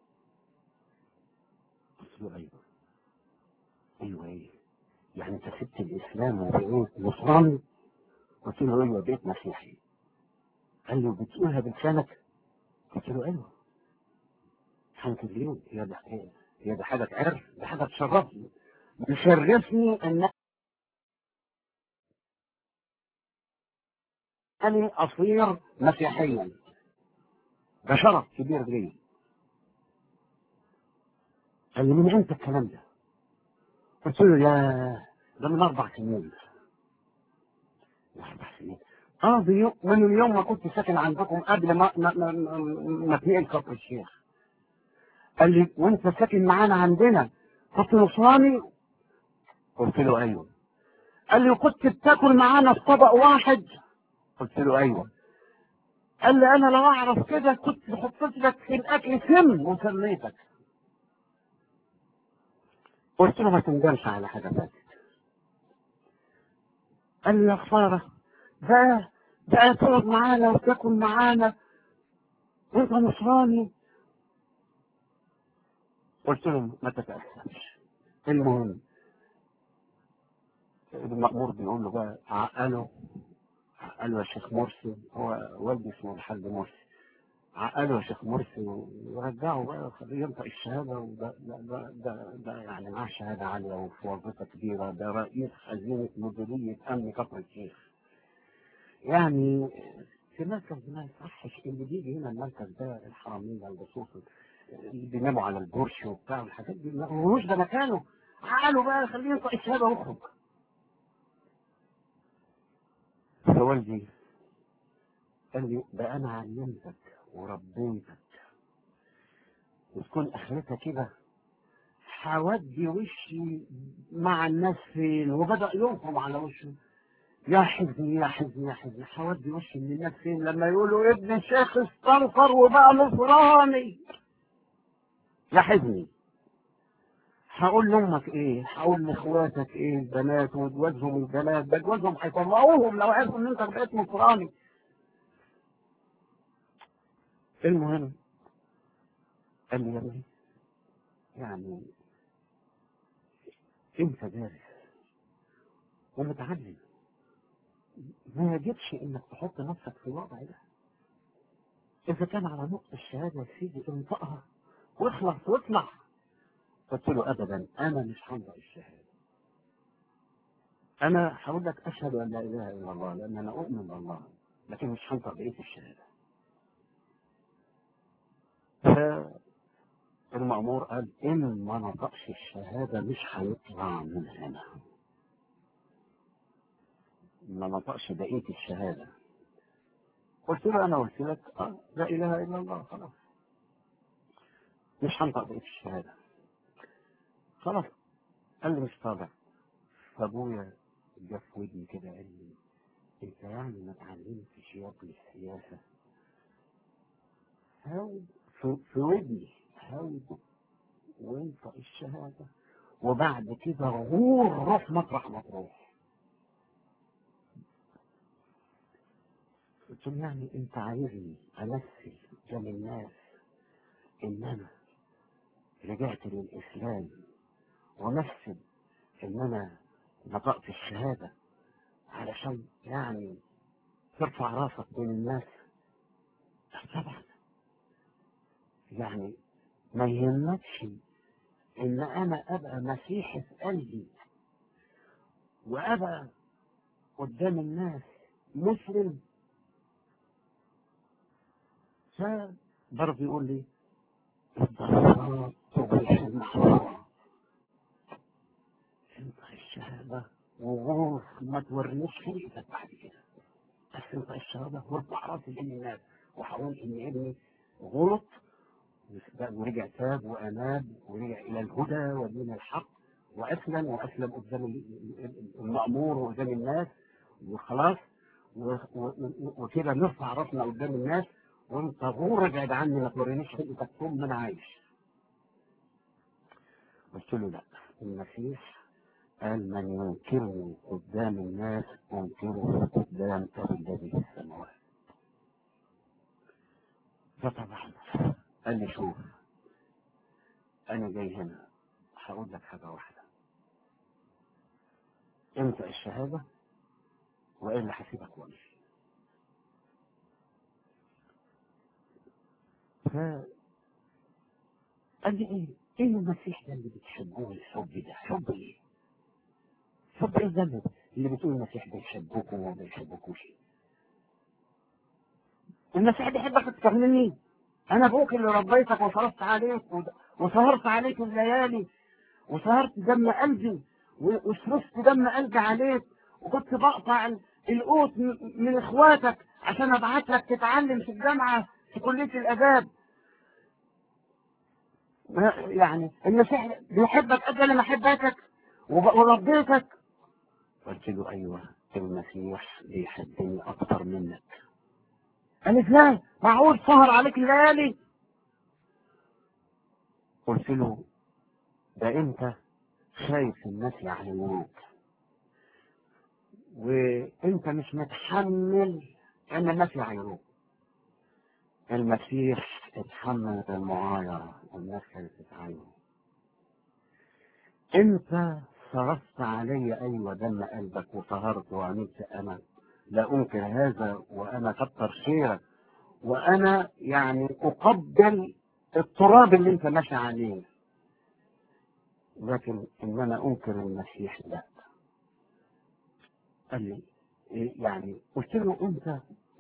قلت له ايوه ايوه ايه؟ يعني انت سبت الاسلام وبقيت نصراني؟ قلت له ايوه بقيت مسيحي قال لي وبتقولها بلسانك؟ قلت له ايوه حنك اليوم هي ده هي ده حاجه تعرف ده حاجه تشرفني يشرفني ان اني اصير مسيحيا ده شرف كبير لي قال لي من امتى الكلام ده؟ قلت له يا ده من اربع سنين من اربع سنين اه بيوم من اليوم ما كنت ساكن عندكم قبل ما ما ما, ما, ما اتنقل كفر الشيخ قال لي وانت ساكن معانا عندنا كنت نصراني قلت له ايوه قال لي وكنت بتاكل معانا في طبق واحد قلت له ايوه قال لي انا لو اعرف كده كنت حطيت لك في الاكل سم وسميتك قلت له ما تندمش على حاجه فاتت قال لي يا خساره بقى بقى تقعد معانا وتاكل معانا وانت نصراني قلت له ما تتأسفش المهم المأمور بيقول له بقى عقله عقله يا شيخ مرسي هو والدي اسمه الحاج مرسي عقله يا شيخ مرسي ورجعه بقى وخليه ينطق الشهادة وده ده, ده, ده, ده يعني معاه شهادة عالية وفي وظيفة كبيرة ده رئيس خزينة مديرية أمن كفر الشيخ يعني في مركز ما يصحش اللي بيجي هنا المركز ده الحرامية اللصوص اللي بيناموا على البرش وبتاع والحاجات دي ما هوش ده مكانه عقله بقى خليه ينطق الشهادة ويخرج فوالدي قال لي ده انا علمتك وربيتك وتكون اخرتها كده هودي وشي مع الناس فين وبدا ينقم على وشه يا حزني يا حزني يا حزني هودي وشي من الناس فين لما يقولوا ابن الشيخ استنصر وبقى نصراني يا حزني هقول لامك ايه هقول لاخواتك ايه البنات وجوازهم البنات ده جوازهم هيطلعوهم لو عرفوا ان انت بقيت نصراني المهم قال لي يا ابني يعني انت دارس ومتعلم ما يجبش انك تحط نفسك في الوضع ده اذا كان على نقطة الشهادة يا سيدي انطقها واخلص واطلع قلت له ابدا انا مش هنطق الشهادة انا هقول لك اشهد ان لا اله الا الله لان انا اؤمن بالله لكن مش هنطق بقيه الشهاده فالمأمور قال إن ما نطقش الشهادة مش هيطلع من هنا ما نطقش بقية الشهادة قلت له أنا قلت لك آه لا إله إلا الله خلاص مش هنطق بقية الشهادة خلاص قال لي مش طالع فأبويا جه في ودني كده قال لي أنت يعني ما اتعلمتش يا ابني السياسة هاو في, في ودني هاود وانطق الشهادة وبعد كده غور روح مطرح ما تروح قلت له يعني انت عايزني امثل قدام الناس ان انا رجعت للاسلام وامثل ان انا نطقت الشهادة علشان يعني ترفع راسك بين الناس طبعا يعني ما يهمكش ان انا ابقى مسيحي في قلبي وابقى قدام الناس مسلم فبرضه يقول لي الضرورات تبرح المحرمات انت الشهادة وغوص ما تورينيش خلقتك بعد كده بس انت الشهادة وارفع راسي بين الناس وهقول ان ابني غلط ورجع تاب وأناب ورجع إلى الهدى ودين الحق وأسلم وأسلم قدام المأمور وقدام الناس وخلاص وكده نرفع راسنا قدام الناس وانت غور ابعد عني ما تورينيش خلقتك طول ما انا عايش. قلت له لا المسيح قال من ينكرني قدام الناس انكره قدام ابي الذي في السماوات. فطبعا قال لي شوف انا جاي هنا هقول لك حاجه واحده انت الشهاده والا هسيبك وامشي ف قال لي ايه ايه المسيح ده اللي بتحبوه الحب ده حب ايه حب ايه ده اللي بتقول المسيح بيحبكم وما بيحبكوش المسيح بيحبك اكتر مني انا ابوك اللي ربيتك وصرفت عليك وسهرت عليك الليالي وسهرت دم قلبي وصرفت دم قلبي عليك وكنت بقطع القوت من اخواتك عشان ابعت لك تتعلم في الجامعه في كليه الاداب يعني المسيح بيحبك قد انا محبتك وربيتك قلت له ايوه المسيح بيحبني اكتر منك قال ازاي معقول سهر عليك الليالي قلت له ده انت شايف الناس يعلموك وانت مش متحمل ان الناس يعيروك المسيح اتحمل المعايرة والناس كانت تتعايره انت صرفت علي ايوه دم قلبك وسهرت وعملت انا لا انكر هذا وانا كتر خيرك وانا يعني اقبل التراب اللي انت ماشي عليه لكن ان انا انكر المسيح لا قال لي إيه يعني قلت له انت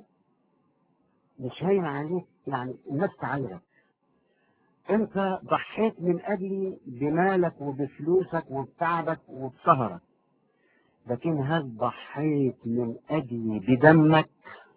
مش هين عليك يعني الناس تعايرك انت ضحيت من اجلي بمالك وبفلوسك وبتعبك وبسهرك لكن هل ضحيت من اجلي بدمك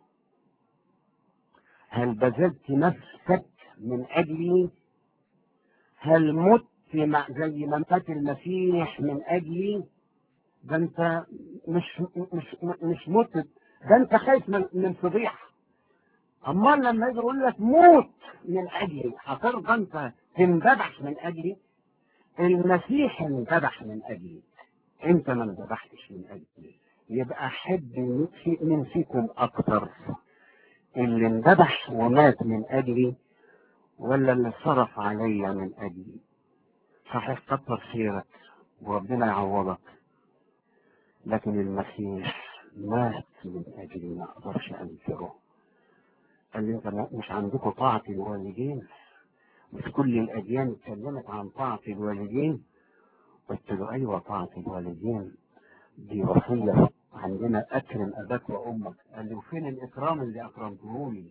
هل بذلت نفسك من اجلي هل مت مع زي ما مات المسيح من اجلي ده انت مش مش مش مت ده انت خايف من, من فضيحه امال لما يجي يقول لك موت من اجلي هترضى انت تنذبح من اجلي المسيح انذبح من اجلي انت ما انذبحتش من اجلي يبقى احب من فيكم اكتر اللي انذبح ومات من اجلي ولا اللي صرف عليا من اجلي صحيح كتر خيرك وربنا يعوضك لكن المسيح مات من اجلي ما اقدرش انكره قال لي انت مش عندكم طاعة الوالدين مش كل الاديان اتكلمت عن طاعة الوالدين قلت له ايوه طاعة الوالدين دي وصية عندنا اكرم اباك وامك قال لي وفين الاكرام اللي اكرمتهولي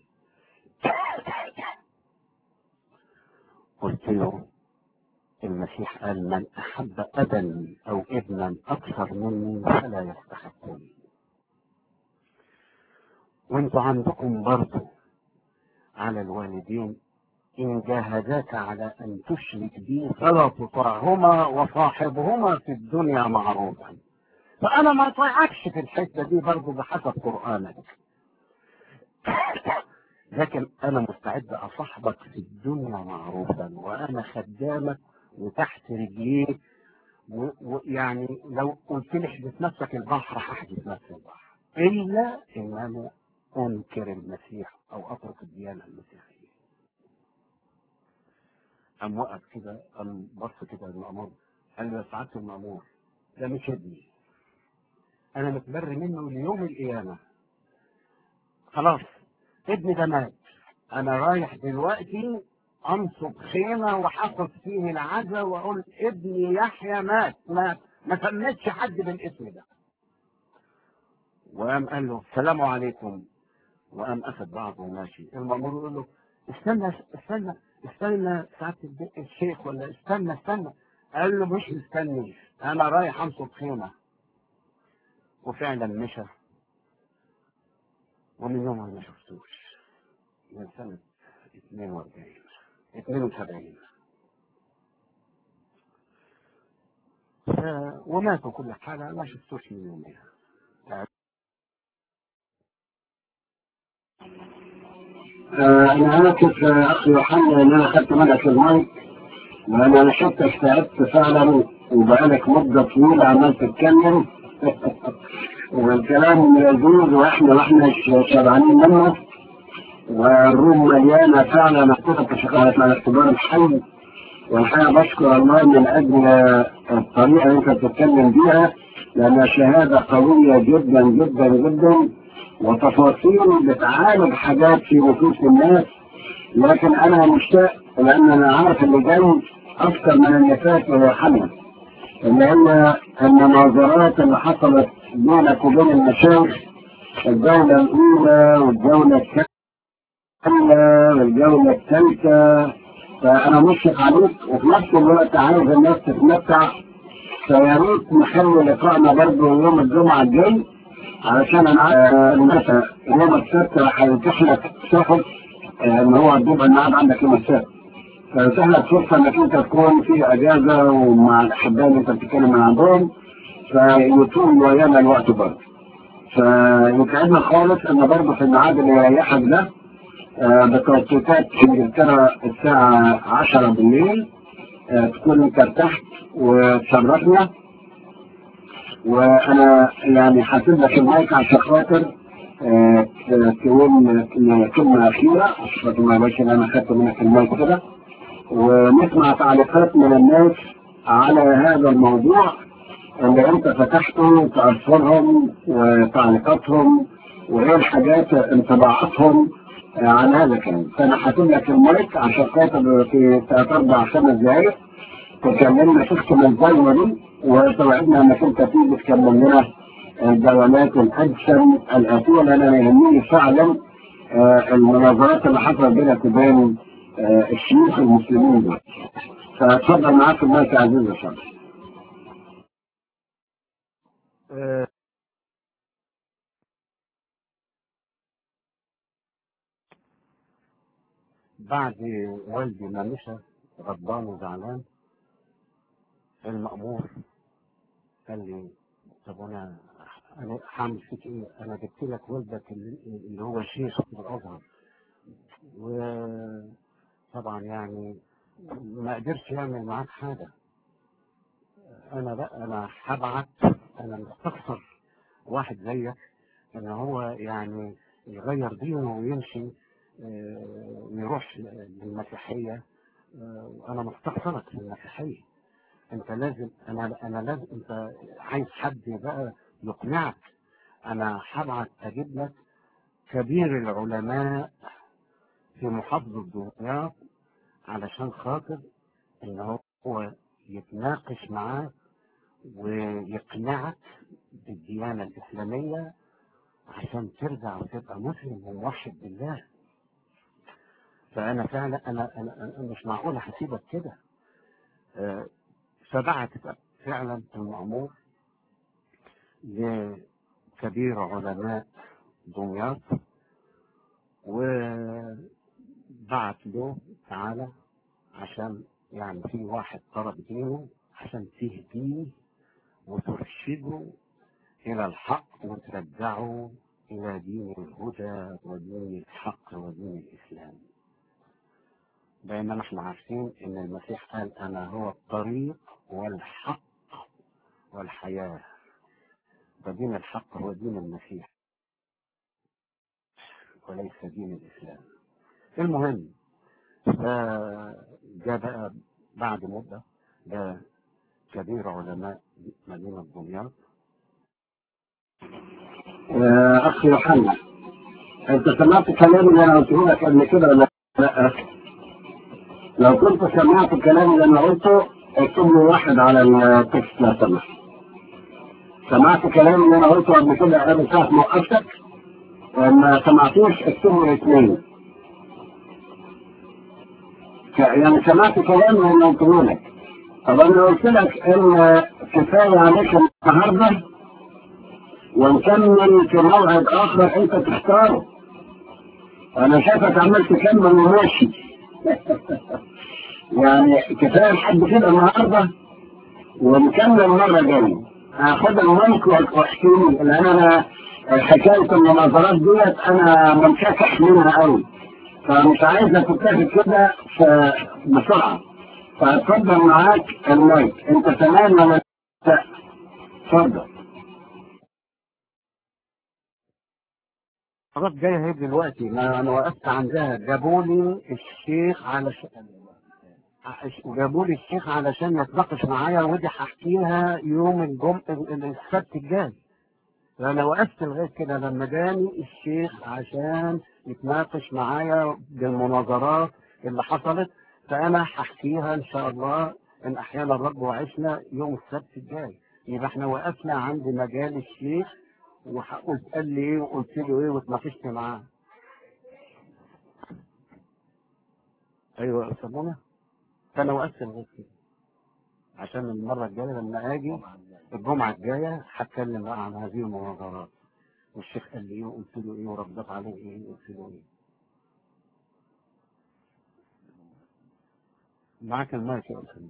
قلت له المسيح قال من احب ابا او ابنا اكثر مني فلا يستحقني وانتوا عندكم برضه على الوالدين إن جاهداك على أن تشرك بي فلا تطعهما وصاحبهما في الدنيا معروفا فأنا ما طيعكش في الحتة دي برضه بحسب قرآنك لكن أنا مستعد أصاحبك في الدنيا معروفا وأنا خدامك وتحت رجليك ويعني لو قلت لي احدث نفسك البحر هحدث نفسي البحر إلا إن أنا أنكر المسيح أو أترك الديانة المسيحية قام وقف كده قام بص كده المأمور قال له يا سعادة المأمور ده مش ابني أنا متبري منه ليوم القيامة خلاص ابني ده مات أنا رايح دلوقتي أنصب خيمة وحفظ فيه العزا وأقول ابني يحيى مات ما ما سميتش حد بالاسم ده وقام قال له السلام عليكم وقام أخذ بعضه وماشي المأمور يقول له استنى استنى استنى ساعة الشيخ ولا استنى استنى قال له مش مستني انا رايح انصب خيمة وفعلا مشى ومن يومها ما شفتوش من سنة 42 72 ف... وماتوا كل حالة ما شفتوش من يومها آه، انا اسف يا اخي يوحنا ان انا اخذت منك المايك لان انا شفت استعدت فعلا وبقالك مده طويله عمال تتكلم والكلام يجوز واحنا ما احنا شبعانين منه والروم مليانه فعلا اعتقد تشغلت على اختبار الحي والحقيقه بشكر الله من اجل الطريقه اللي انت بتتكلم بيها لانها شهاده قويه جدا جدا جدا وتفاصيل بتعالج حاجات في نفوس الناس لكن انا مشتاق لان انا عارف اللي جاي اكثر من اللي فات يا يوحنا اللي هي المناظرات اللي حصلت بينك وبين المشايخ الجولة الأولى والجولة الثانية والجولة الثالثة فأنا مشفق عليك وفي نفس الوقت عايز الناس تتمتع فيا ريت نخلي لقائنا برضه يوم الجمعة الجاي علشان انا الناس يوم السبت هيتيح لك صحف ان هو بيبقى الميعاد عندك يوم السبت فيتيح لك فرصه انك انت تكون في اجازه ومع الاحباء اللي انت بتتكلم من عندهم فيطول ويانا الوقت برضه فيسعدنا خالص ان برضه في الميعاد اللي يريحك ده بتوقيتات في انجلترا الساعه 10 بالليل تكون انت ارتحت وتشرفنا وانا يعني حاسب لك المايك عشان خاطر آه، تقول كلمه اخيره عشان خاطر ما يبقاش ان انا خدت منك المايك كده ونسمع تعليقات من الناس على هذا الموضوع اللي انت فتحته تاثرهم وتعليقاتهم وايه الحاجات انطباعاتهم آه، عن هذا الكلام فانا حاسب لك المايك عشان خاطر في ثلاث اربع خمس دقائق تكلمنا تختم الدولة دي وتوعدنا انك انت تيجي تكمل لنا الدولات الأجسم الآتية لأن أنا يهمني فعلا آه، المناظرات اللي حصلت بينك وبين آه، الشيوخ المسلمين دول. فاتفضل معاك المايك يا عزيز يا شمس. آه، بعد والدي ما مشى غضبان وزعلان المأمور قال لي طب انا انا هعمل فيك ايه؟ انا جبت لك والدك اللي اللي هو شيخ في الازهر وطبعا يعني ما قدرش يعمل معاك حاجه انا بقى انا هبعت انا مستخسر واحد زيك ان هو يعني يغير دينه ويمشي آه، ويروح للمسيحيه آه، انا مستخسرك في المسيحيه انت لازم انا انا لازم انت عايز حد بقى يقنعك انا هبعت اجيب لك كبير العلماء في محافظة دمياط علشان خاطر ان هو يتناقش معاك ويقنعك بالديانة الإسلامية عشان ترجع وتبقى مسلم وموحد بالله فأنا فعلا أنا, أنا, أنا مش معقول هسيبك كده آه، فبعت فعلا المأمور لكبير علماء دمياط وبعت له تعالى عشان يعني في واحد طلب دينه عشان تهديه وترشده إلى الحق وترجعه إلى دين الهدى ودين الحق ودين الإسلام بينما احنا عارفين ان المسيح قال انا هو الطريق والحق والحياة فدين الحق هو دين المسيح وليس دين الإسلام المهم جاء بقى بعد مدة ده كبير علماء مدينة دمياط يا أخي محمد أنت سمعت كلامي اللي أنا قلته لك قبل كده ولا لا؟ لو كنت سمعت الكلام اللي أنا قلته اكتب لي واحد على التكست لو سمحت. سمعت كلام اللي أنا قلته قبل كده قبل ساعة ما وقفتك؟ ما سمعتوش اكتب لي اثنين. يعني سمعت كلام اللي أنا قلته لك. طب أنا قلت لك إن كفاية عليك النهارده ونكمل في موعد اخر انت تختاره انا شايفك عمال تكمل وماشي يعني كفايه لحد كده النهارده ونكمل مره جايه هاخد المايك واحكي لي لان انا حكايه المناظرات ديت انا منشكح منها قوي فمش عايزها تتاخد كده بسرعه فاتفضل معاك المايك انت تمام ولا لا؟ اتفضل خلاص جاي اهي دلوقتي ما انا وقفت عندها جابوا لي الشيخ علشان جابوا لي الشيخ علشان يتناقش معايا ودي هحكيها يوم الجمعة السبت الجاي فانا وقفت لغايه كده لما جاني الشيخ عشان يتناقش معايا بالمناظرات اللي حصلت فانا هحكيها ان شاء الله ان احيانا الرب وعشنا يوم السبت الجاي يبقى احنا وقفنا عند مجال الشيخ وقلت قال لي ايه وقلت له ايه واتناقشت معاه ايوه سمونا فانا وقفت لغايه كده عشان المره الجايه لما اجي الجمعه الجايه هتكلم بقى عن هذه المناظرات والشيخ قال لي ايه وقلت له ايه وردت عليه ايه وقلت له ايه معاك المايك يا استاذ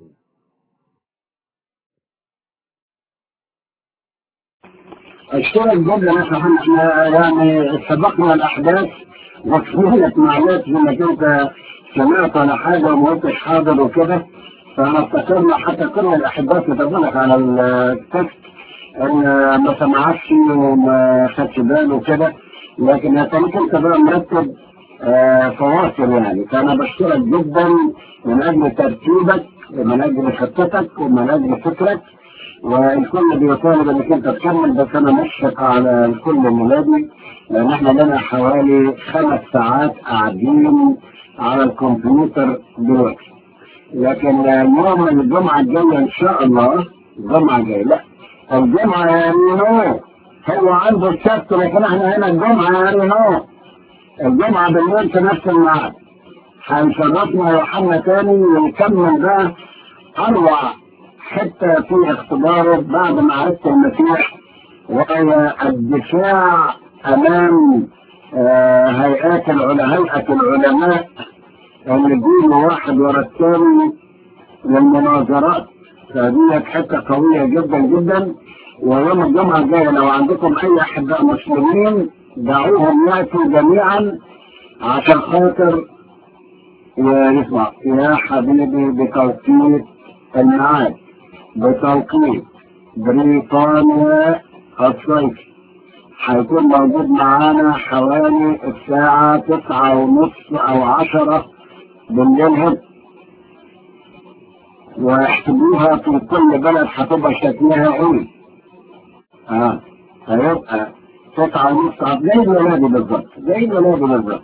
اشكرك جدا يا محمد احنا يعني سبقنا الاحداث وكملت معلومات انك انت سمعت على حاجه وما قلتش حاضر وكده فانا افتكرنا حتى كل الاحداث كتبوا على التكست ان ما سمعكش وما خدش باله وكده لكن انت ممكن تبقى مرتب آه فواصل يعني فانا بشكرك جدا من اجل ترتيبك ومن اجل خطتك ومن اجل فكرك والكل بيطالب انك انت تكمل بس انا مشفق على الكل ميلادي لان احنا لنا حوالي خمس ساعات قاعدين على الكمبيوتر دلوقتي لكن يوم الجمعة الجاية ان شاء الله الجمعة الجاية لا الجمعة يعني نو هو عنده السبت لكن احنا هنا الجمعة يعني نو الجمعة بالليل في نفس الميعاد هيشرفنا يوحنا تاني ونكمل بقى اروع حتى في اختباره بعد معرفة المسيح وهي الدفاع امام آه هيئات العلماء هيئة العلماء اللي بيجوا واحد ورا الثاني للمناظرات فدي حتة قوية جدا جدا ويوم الجمعة الجاية لو عندكم أي أحباء مسلمين دعوهم يأتوا جميعا عشان خاطر ويسمع يا حبيبي بتوقيت الميعاد بتوقيت بريطانيا الصيفي هيكون موجود معانا حوالي الساعة تسعة ونص أو عشرة بالليل هنا واحسبوها في كل بلد هتبقى شكلها ايه اه هيبقى تسعة ونص زي الميلادي بالظبط زي الميلادي بالظبط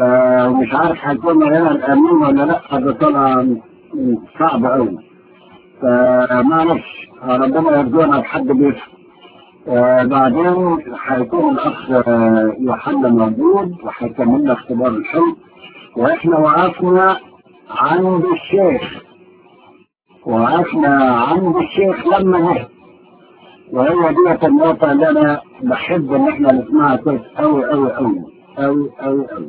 فمش عارف هيكون هنا الامين ولا لا ده طبعا صعب قوي فمعلش ربنا يرزقنا بحد بيفهم آه بعدين هيكون الاخ آه يوحنا موجود وهيكمل لنا اختبار الحلم واحنا وقفنا عند الشيخ وقفنا عند الشيخ لما جه وهي ديت النقطة اللي أنا بحب إن إحنا نسمعها كويس أوي أوي أوي أوي أوي أوي.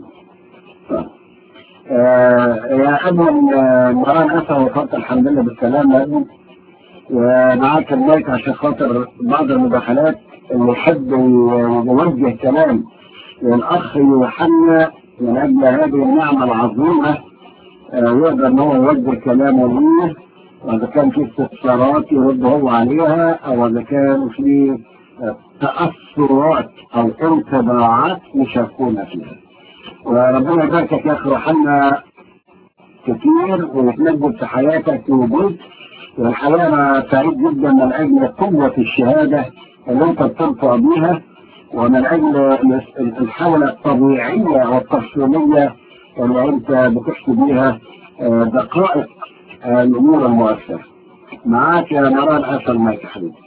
آه يا ابني مران أسا وفرت الحمد لله بالسلامة يا ابني ومعاك المايك عشان خاطر بعض المداخلات اللي يحب يوجه كلام للأخ يوحنا من أجل هذه النعمة العظيمة آه يقدر إن هو يوجه كلامه ليه وإذا كان في استفسارات يرد هو عليها أو إذا كان في تأثرات أو انطباعات يشاركونا فيها. وربنا يباركك يا أخي روحنا كتير ويتمجد في حياتك وجود والحقيقة أنا سعيد جدا من أجل قوة الشهادة اللي أنت بتنطق بيها ومن أجل الحالة الطبيعية والتفصيلية اللي أنت بتحكي بيها دقائق الأمور المؤثرة. معاك يا مران أسأل مايك يا حبيبي.